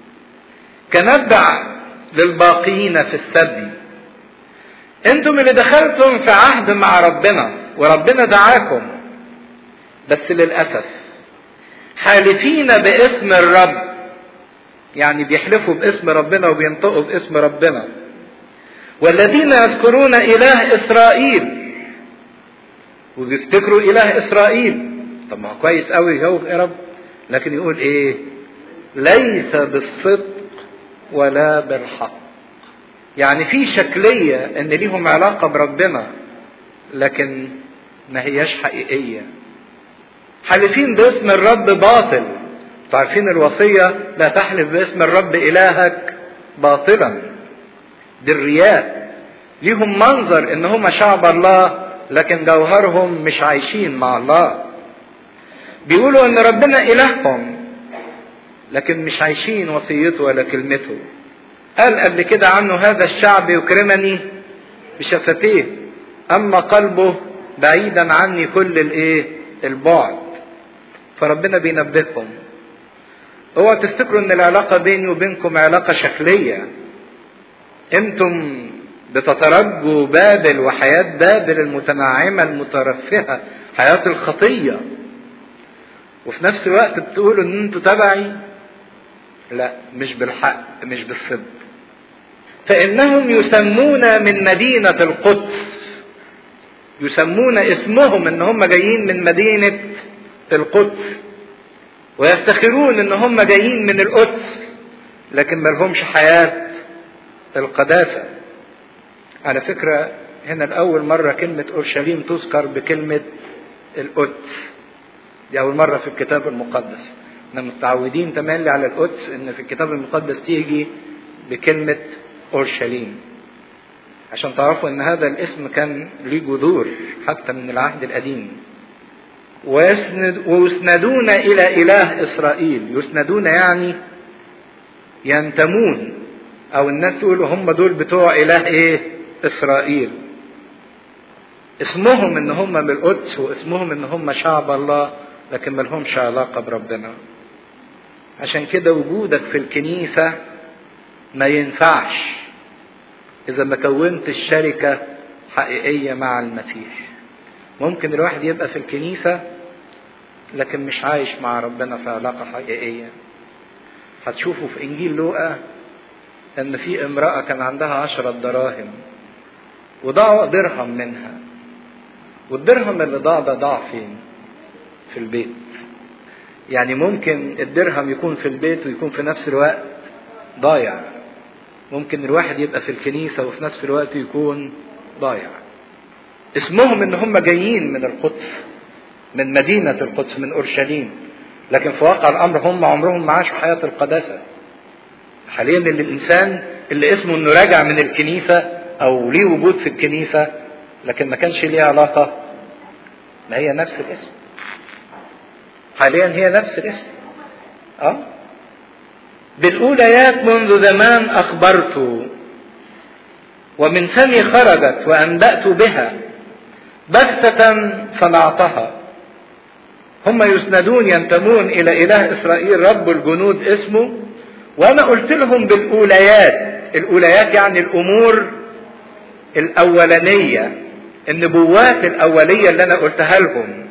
كنبع للباقين في السبي انتم اللي دخلتم في عهد مع ربنا وربنا دعاكم بس للاسف حالفين باسم الرب يعني بيحلفوا باسم ربنا وبينطقوا باسم ربنا والذين يذكرون اله اسرائيل وبيفتكروا اله اسرائيل طب ما هو كويس قوي يجاوب يا رب لكن يقول ايه ليس بالصدق ولا بالحق يعني في شكلية ان ليهم علاقة بربنا لكن ما هياش حقيقية حالفين باسم الرب باطل عارفين الوصية لا تحلف باسم الرب إلهك باطلا دي الرياء ليهم منظر ان هم شعب الله لكن جوهرهم مش عايشين مع الله بيقولوا ان ربنا الههم لكن مش عايشين وصيته ولا كلمته قال قبل كده عنه هذا الشعب يكرمني بشفتيه اما قلبه بعيدا عني كل الايه البعد فربنا بينبهكم اوعوا تفتكروا ان العلاقة بيني وبينكم علاقة شكلية انتم بتترجوا بابل وحياة بابل المتنعمة المترفهة حياة الخطية وفي نفس الوقت بتقولوا ان انتوا تبعي لا مش بالحق مش بالصدق فانهم يسمون من مدينة القدس يسمون اسمهم ان هم جايين من مدينة القدس ويفتخرون ان هم جايين من القدس لكن ما لهمش حياة القداسة على فكرة هنا الأول مرة كلمة أورشليم تذكر بكلمة القدس دي أول مرة في الكتاب المقدس احنا متعودين تملي على القدس ان في الكتاب المقدس تيجي بكلمة أورشليم عشان تعرفوا ان هذا الاسم كان ليه جذور حتى من العهد القديم ويسند ويسندون الى اله اسرائيل يسندون يعني ينتمون او الناس تقول هم دول بتوع اله ايه اسرائيل اسمهم ان هم من القدس واسمهم ان هم شعب الله لكن ما لهمش علاقه بربنا عشان كده وجودك في الكنيسه ما ينفعش اذا ما كونتش شركه حقيقيه مع المسيح ممكن الواحد يبقى في الكنيسه لكن مش عايش مع ربنا في علاقه حقيقيه هتشوفوا في انجيل لوقا ان في امراه كان عندها عشرة دراهم وضاع درهم منها والدرهم اللي ضاع ده ضاع فين في البيت يعني ممكن الدرهم يكون في البيت ويكون في نفس الوقت ضايع ممكن الواحد يبقى في الكنيسة وفي نفس الوقت يكون ضايع اسمهم ان هم جايين من القدس من مدينة القدس من اورشليم لكن في واقع الامر هم عمرهم ما عاشوا حياة القداسة حاليا اللي الانسان اللي اسمه انه راجع من الكنيسة او ليه وجود في الكنيسة لكن ما كانش ليه علاقة ما هي نفس الاسم حاليا هي نفس الاسم اه بالأوليات منذ زمان أخبرت ومن فمي خرجت وأنبأت بها بغتة صنعتها هم يسندون ينتمون إلى إله إسرائيل رب الجنود اسمه وأنا قلت لهم بالأوليات الأوليات يعني الأمور الأولانية النبوات الأولية اللي أنا قلتها لهم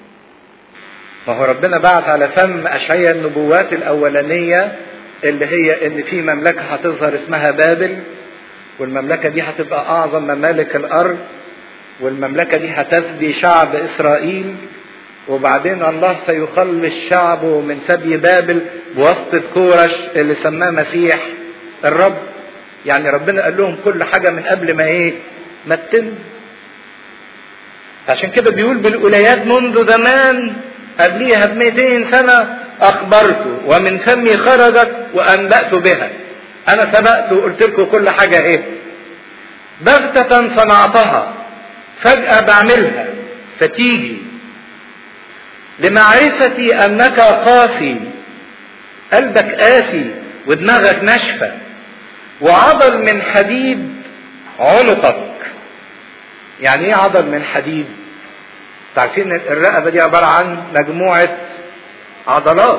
ما هو ربنا بعت على فم أشعيا النبوات الأولانية اللي هي ان في مملكه هتظهر اسمها بابل والمملكه دي هتبقى اعظم ممالك الارض والمملكه دي هتسبي شعب اسرائيل وبعدين الله سيخلص شعبه من سبي بابل بواسطه كورش اللي سماه مسيح الرب يعني ربنا قال لهم كل حاجه من قبل ما ايه ما تتم عشان كده بيقول بالاوليات منذ زمان قبليها ب 200 سنه أخبرت ومن فمي خرجت وأنبأت بها أنا سبقت وقلت لكم كل حاجة إيه بغتة صنعتها فجأة بعملها فتيجي لمعرفتي أنك قاسي قلبك قاسي ودماغك ناشفة وعضل من حديد عنقك يعني ايه عضل من حديد تعرفين الرقبة دي عبارة عن مجموعة عضلات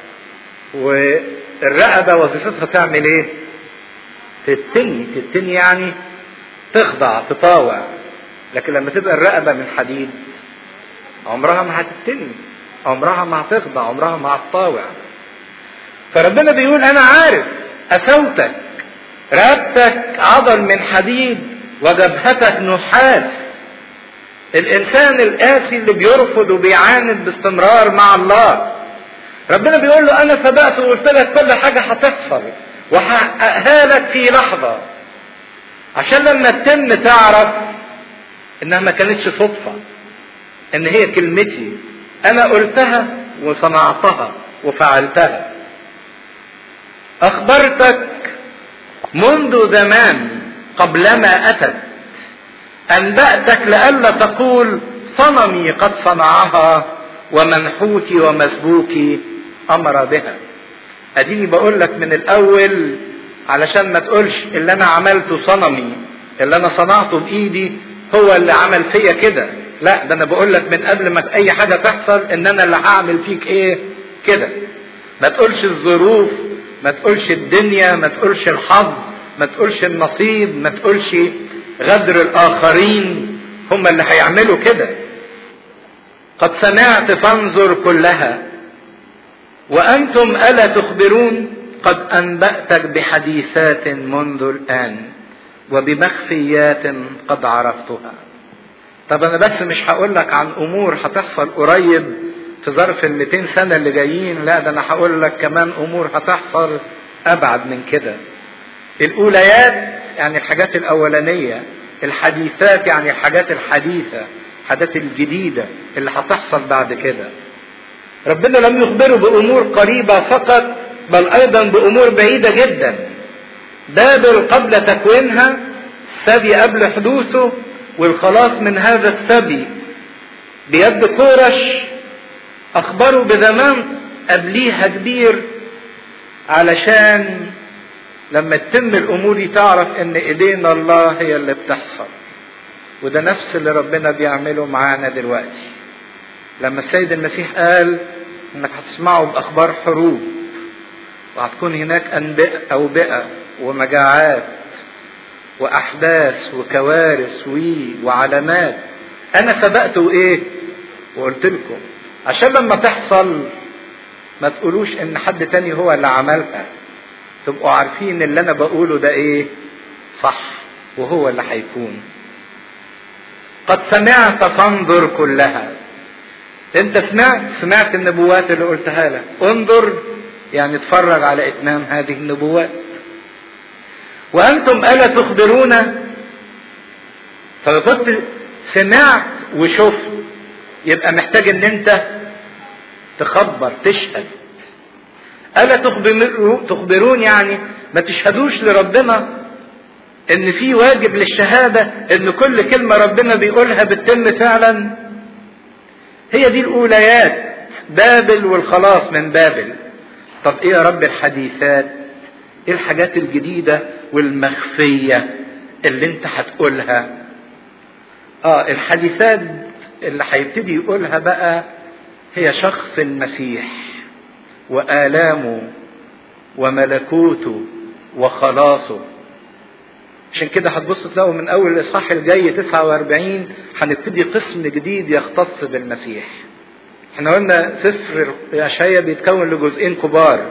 والرقبة وظيفتها تعمل ايه تتني تتني يعني تخضع تطاوع لكن لما تبقى الرقبة من حديد عمرها ما هتتني عمرها ما هتخضع عمرها ما هتطاوع فربنا بيقول انا عارف اسوتك رقبتك عضل من حديد وجبهتك نحاس الانسان القاسي اللي بيرفض وبيعاند باستمرار مع الله ربنا بيقول له انا سبقت وقلت لك كل حاجه هتحصل وهحققها لك في لحظه عشان لما تتم تعرف انها ما كانتش صدفه ان هي كلمتي انا قلتها وصنعتها وفعلتها اخبرتك منذ زمان قبلما اتت انباتك لئلا تقول صنمي قد صنعها ومنحوتي ومسبوكي امر بها اديني بقول لك من الاول علشان ما تقولش اللي انا عملته صنمي اللي انا صنعته بايدي هو اللي عمل فيا كده لا ده انا بقول لك من قبل ما اي حاجه تحصل ان انا اللي هعمل فيك ايه كده ما تقولش الظروف ما تقولش الدنيا ما تقولش الحظ ما تقولش النصيب ما تقولش غدر الاخرين هم اللي هيعملوا كده قد سمعت فانظر كلها وانتم الا تخبرون قد انباتك بحديثات منذ الان وبمخفيات قد عرفتها طب انا بس مش هقول لك عن امور هتحصل قريب في ظرف ال 200 سنه اللي جايين لا ده انا هقول لك كمان امور هتحصل ابعد من كده الاوليات يعني الحاجات الاولانيه الحديثات يعني الحاجات الحديثه الحاجات الجديده اللي هتحصل بعد كده ربنا لم يخبره بامور قريبه فقط بل ايضا بامور بعيده جدا بابل قبل تكوينها السبي قبل حدوثه والخلاص من هذا السبي بيد كورش اخبروا بزمان قبليها كبير علشان لما تتم الامور دي تعرف ان ايدينا الله هي اللي بتحصل وده نفس اللي ربنا بيعمله معانا دلوقتي لما السيد المسيح قال انك هتسمعوا باخبار حروب وهتكون هناك انبئة اوبئة ومجاعات واحداث وكوارث وي وعلامات انا سبقت وايه وقلت لكم عشان لما تحصل ما تقولوش ان حد تاني هو اللي عملها تبقوا عارفين اللي انا بقوله ده ايه صح وهو اللي هيكون قد سمعت فانظر كلها انت سمعت سمعت النبوات اللي قلتها لك انظر يعني اتفرج على اتمام هذه النبوات وانتم الا تخبرون فلو كنت سمعت وشفت يبقى محتاج ان انت تخبر تشهد الا تخبرون يعني ما تشهدوش لربنا ان في واجب للشهادة ان كل كلمة ربنا بيقولها بتتم فعلا هي دي الاوليات بابل والخلاص من بابل طب ايه يا رب الحديثات ايه الحاجات الجديدة والمخفية اللي انت هتقولها اه الحديثات اللي هيبتدي يقولها بقى هي شخص المسيح وآلامه وملكوته وخلاصه عشان كده هتبص تلاقوا من اول الاصحاح الجاي 49 هنبتدي قسم جديد يختص بالمسيح احنا قلنا سفر اشعياء بيتكون لجزئين كبار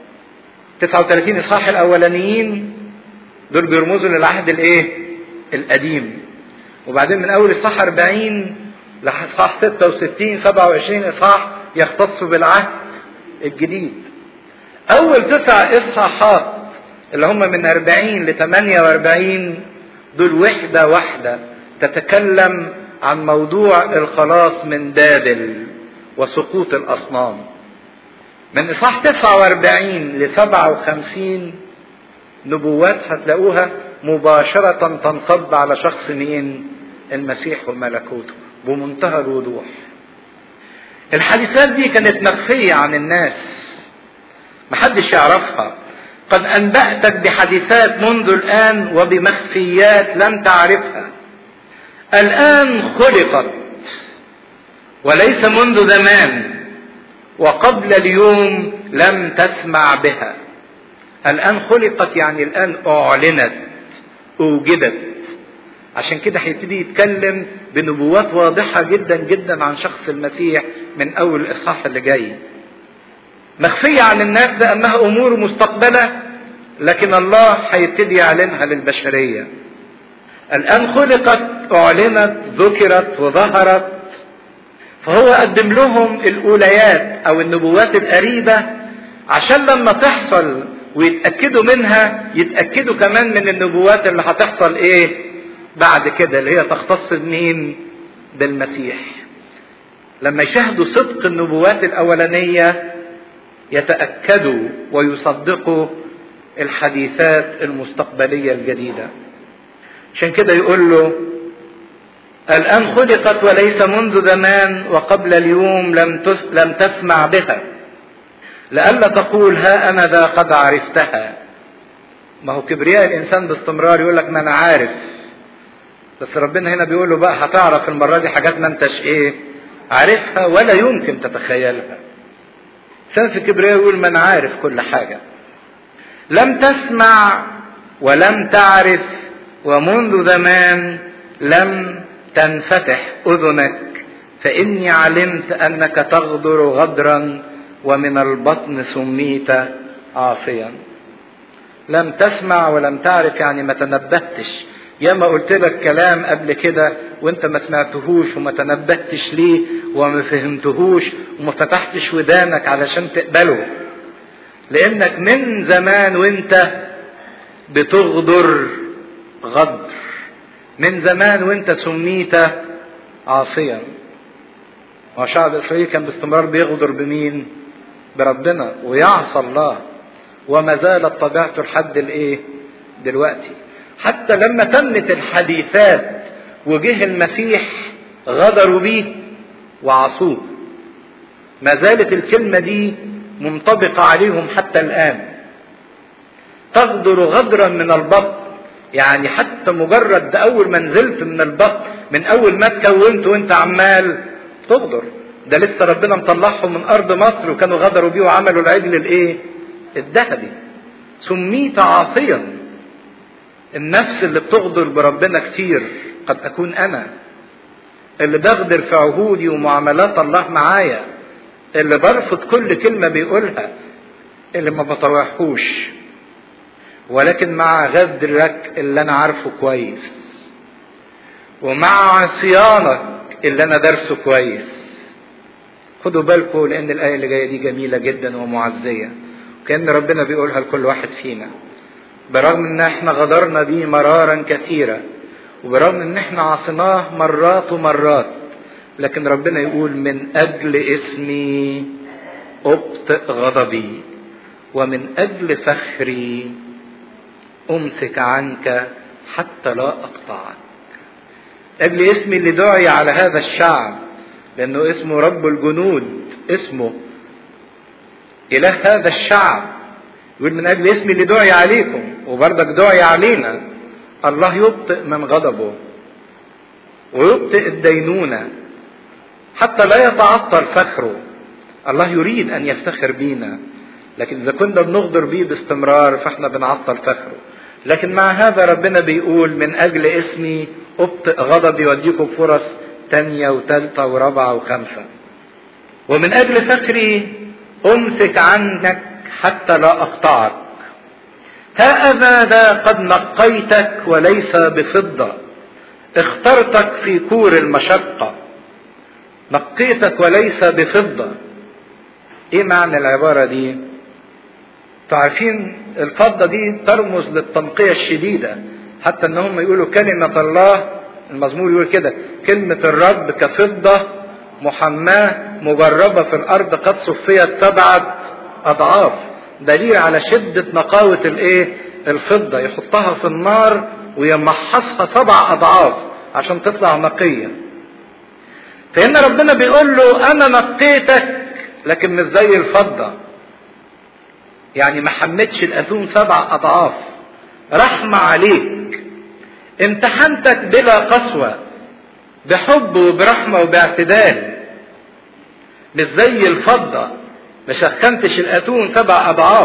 39 اصحاح الاولانيين دول بيرمزوا للعهد الايه القديم وبعدين من اول اصحاح 40 لاصحاح 66 27 اصحاح يختصوا بالعهد الجديد اول تسع اصحاحات اللي هم من 40 ل 48 دول وحده واحده تتكلم عن موضوع الخلاص من بابل وسقوط الاصنام من اصحاح 49 ل 57 نبوات هتلاقوها مباشرة تنصب على شخص مين؟ المسيح وملكوته بمنتهى الوضوح. الحادثات دي كانت مخفية عن الناس. محدش يعرفها. قد أنبأتك بحادثات منذ الآن وبمخفيات لم تعرفها. الآن خلقت وليس منذ زمان وقبل اليوم لم تسمع بها. الآن خلقت يعني الآن أعلنت أوجدت عشان كده هيبتدي يتكلم بنبوات واضحة جدا جدا عن شخص المسيح من أول الإصحاح اللي جاي مخفية عن الناس لأنها أمور مستقبلة لكن الله هيبتدي يعلنها للبشرية الآن خلقت أعلنت ذكرت وظهرت فهو قدم لهم الأوليات أو النبوات القريبة عشان لما تحصل ويتأكدوا منها يتأكدوا كمان من النبوات اللي هتحصل ايه بعد كده اللي هي تختص بمين بالمسيح لما يشاهدوا صدق النبوات الأولانية يتأكدوا ويصدقوا الحديثات المستقبلية الجديدة عشان كده يقول له الآن خلقت وليس منذ زمان وقبل اليوم لم, تس لم تسمع بها لئلا تقول ها أنا ذا قد عرفتها ما هو كبرياء الانسان باستمرار يقول لك ما انا عارف بس ربنا هنا بيقول له بقى هتعرف المره دي حاجات ما انتش ايه عارفها ولا يمكن تتخيلها انسان في كبرياء يقول ما انا عارف كل حاجه لم تسمع ولم تعرف ومنذ زمان لم تنفتح اذنك فاني علمت انك تغدر غدرا ومن البطن سميت عاصيا لم تسمع ولم تعرف يعني ما تنبهتش ياما قلت لك كلام قبل كده وانت ما سمعتهوش وما تنبهتش ليه وما فهمتهوش وما فتحتش ودانك علشان تقبله لانك من زمان وانت بتغدر غدر من زمان وانت سميت عاصيا وشعب اسرائيل كان باستمرار بيغدر بمين بربنا ويعصى الله وما زالت طبيعته لحد الايه دلوقتي حتى لما تمت الحديثات وجه المسيح غدروا بيه وعصوه ما زالت الكلمه دي منطبقه عليهم حتى الان تغدر غدرا من البطن يعني حتى مجرد ده اول ما نزلت من البطن من اول ما اتكونت وانت عمال تغدر ده لسه ربنا مطلعهم من ارض مصر وكانوا غدروا بيه وعملوا العجل الايه الذهبي سميت عاصيا النفس اللي بتغدر بربنا كتير قد اكون انا اللي بغدر في عهودي ومعاملات الله معايا اللي برفض كل كلمه بيقولها اللي ما بطوعهوش ولكن مع غدرك اللي انا عارفه كويس ومع عصيانك اللي انا درسه كويس خدوا بالكم لان الايه اللي جايه دي جميله جدا ومعزيه كان ربنا بيقولها لكل واحد فينا برغم ان احنا غدرنا بيه مرارا كثيرا وبرغم ان احنا عصيناه مرات ومرات لكن ربنا يقول من اجل اسمي ابطئ غضبي ومن اجل فخري امسك عنك حتى لا اقطعك اجل اسمي اللي دعي على هذا الشعب لانه اسمه رب الجنود اسمه اله هذا الشعب يقول من اجل اسمي اللي دعي عليكم وبرضك دعي علينا الله يبطئ من غضبه ويبطئ الدينونه حتى لا يتعطل فخره الله يريد ان يفتخر بينا لكن اذا كنا بنغدر بيه باستمرار فاحنا بنعطل فخره لكن مع هذا ربنا بيقول من اجل اسمي ابطئ غضبي واديكم فرص تانية وتالتة ورابعة وخمسة ومن اجل فخري امسك عنك حتى لا اقطعك ها ذا قد نقيتك وليس بفضة اخترتك في كور المشقة نقيتك وليس بفضة ايه معنى العبارة دي تعرفين الفضة دي ترمز للتنقية الشديدة حتى ان هم يقولوا كلمة الله المزمور يقول كده كلمة الرب كفضة محماة مجربة في الارض قد صفيت سبعة اضعاف دليل على شدة نقاوة الايه الفضة يحطها في النار ويمحصها سبع اضعاف عشان تطلع نقية فهنا ربنا بيقول له انا نقيتك لكن مش زي الفضة يعني ما حمتش الاثوم سبع اضعاف رحمة عليك امتحنتك بلا قسوة بحب وبرحمة وباعتدال مش زي الفضة ما سخنتش الاتون سبع اضعاف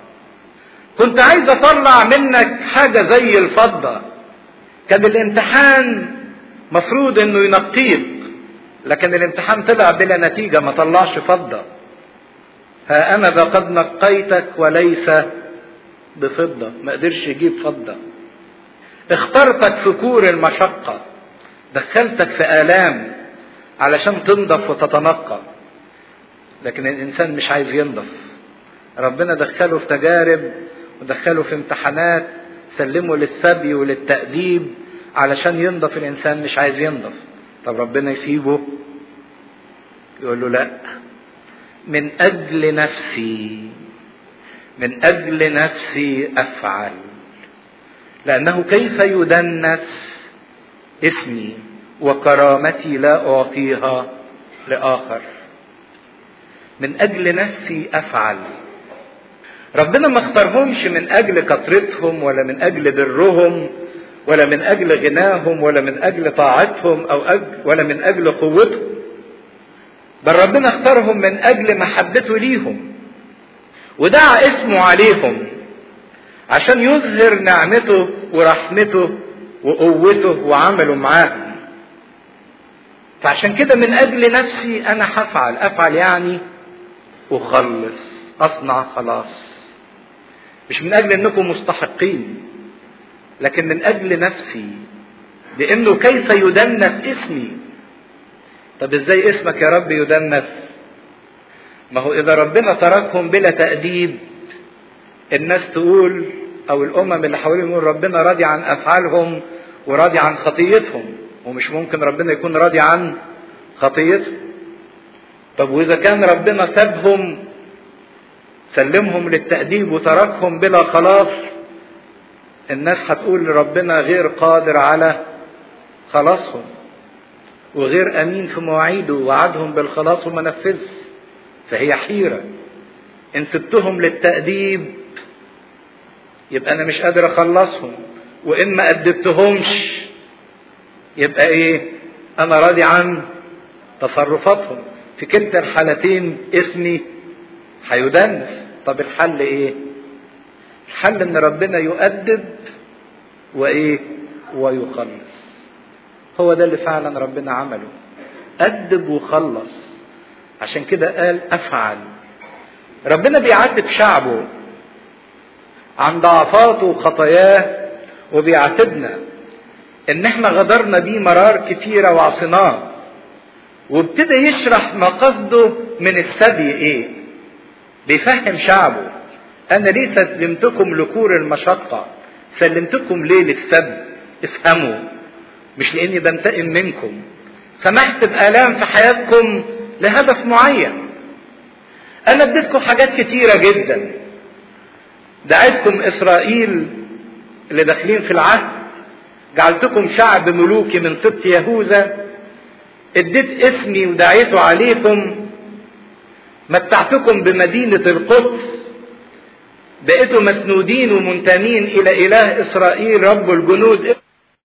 كنت عايز اطلع منك حاجة زي الفضة كان الامتحان مفروض انه ينقيك لكن الامتحان طلع بلا نتيجة ما طلعش فضة ها انا ذا قد نقيتك وليس بفضة ما قدرش يجيب فضة اخترتك في كور المشقة دخلتك في آلام علشان تنضف وتتنقى لكن الإنسان مش عايز ينضف ربنا دخله في تجارب ودخله في امتحانات سلمه للسبي وللتأديب علشان ينضف الإنسان مش عايز ينضف طب ربنا يسيبه يقول له لا من أجل نفسي من أجل نفسي أفعل لأنه كيف يدنس اسمي وكرامتي لا أعطيها لآخر من أجل نفسي أفعل ربنا ما اختارهمش من اجل كثرتهم ولا من اجل برهم ولا من اجل غناهم ولا من اجل طاعتهم او أجل ولا من اجل قوتهم بل ربنا اختارهم من اجل محبته ليهم ودعا اسمه عليهم عشان يظهر نعمته ورحمته وقوته وعمله معاهم فعشان كده من اجل نفسي انا هفعل افعل يعني اخلص اصنع خلاص مش من اجل انكم مستحقين لكن من اجل نفسي لانه كيف يدنس اسمي طب ازاي اسمك يا رب يدنس ما هو اذا ربنا تركهم بلا تاديب الناس تقول او الامم اللي حواليهم يقول ربنا راضي عن افعالهم وراضي عن خطيتهم ومش ممكن ربنا يكون راضي عن خطيتهم طب واذا كان ربنا سابهم سلمهم للتأديب وتركهم بلا خلاص الناس هتقول ربنا غير قادر على خلاصهم وغير امين في مواعيده وعدهم بالخلاص وما نفذش فهي حيرة ان سبتهم للتأديب يبقى انا مش قادر اخلصهم وان ما أدبتهمش يبقى ايه انا راضي عن تصرفاتهم في كلتا الحالتين اسمي هيدنس طب الحل ايه الحل ان ربنا يؤدب وايه ويخلص هو ده اللي فعلا ربنا عمله أدب وخلص عشان كده قال أفعل ربنا بيعاتب شعبه عن ضعفاته وخطاياه وبيعاتبنا ان احنا غدرنا بيه مرار كتيرة وعصيناه وابتدى يشرح ما قصده من السبي ايه بيفهم شعبه انا ليه سلمتكم لكور المشقة سلمتكم ليه للسب افهموا مش لاني بنتقم منكم سمحت بآلام في حياتكم لهدف معين انا اديتكم حاجات كتيرة جدا دعيتكم اسرائيل اللي داخلين في العهد جعلتكم شعب ملوكي من سبط يهوذا اديت اسمي ودعيته عليكم متعتكم بمدينة القدس بقيتوا مسنودين ومنتمين الى اله اسرائيل رب الجنود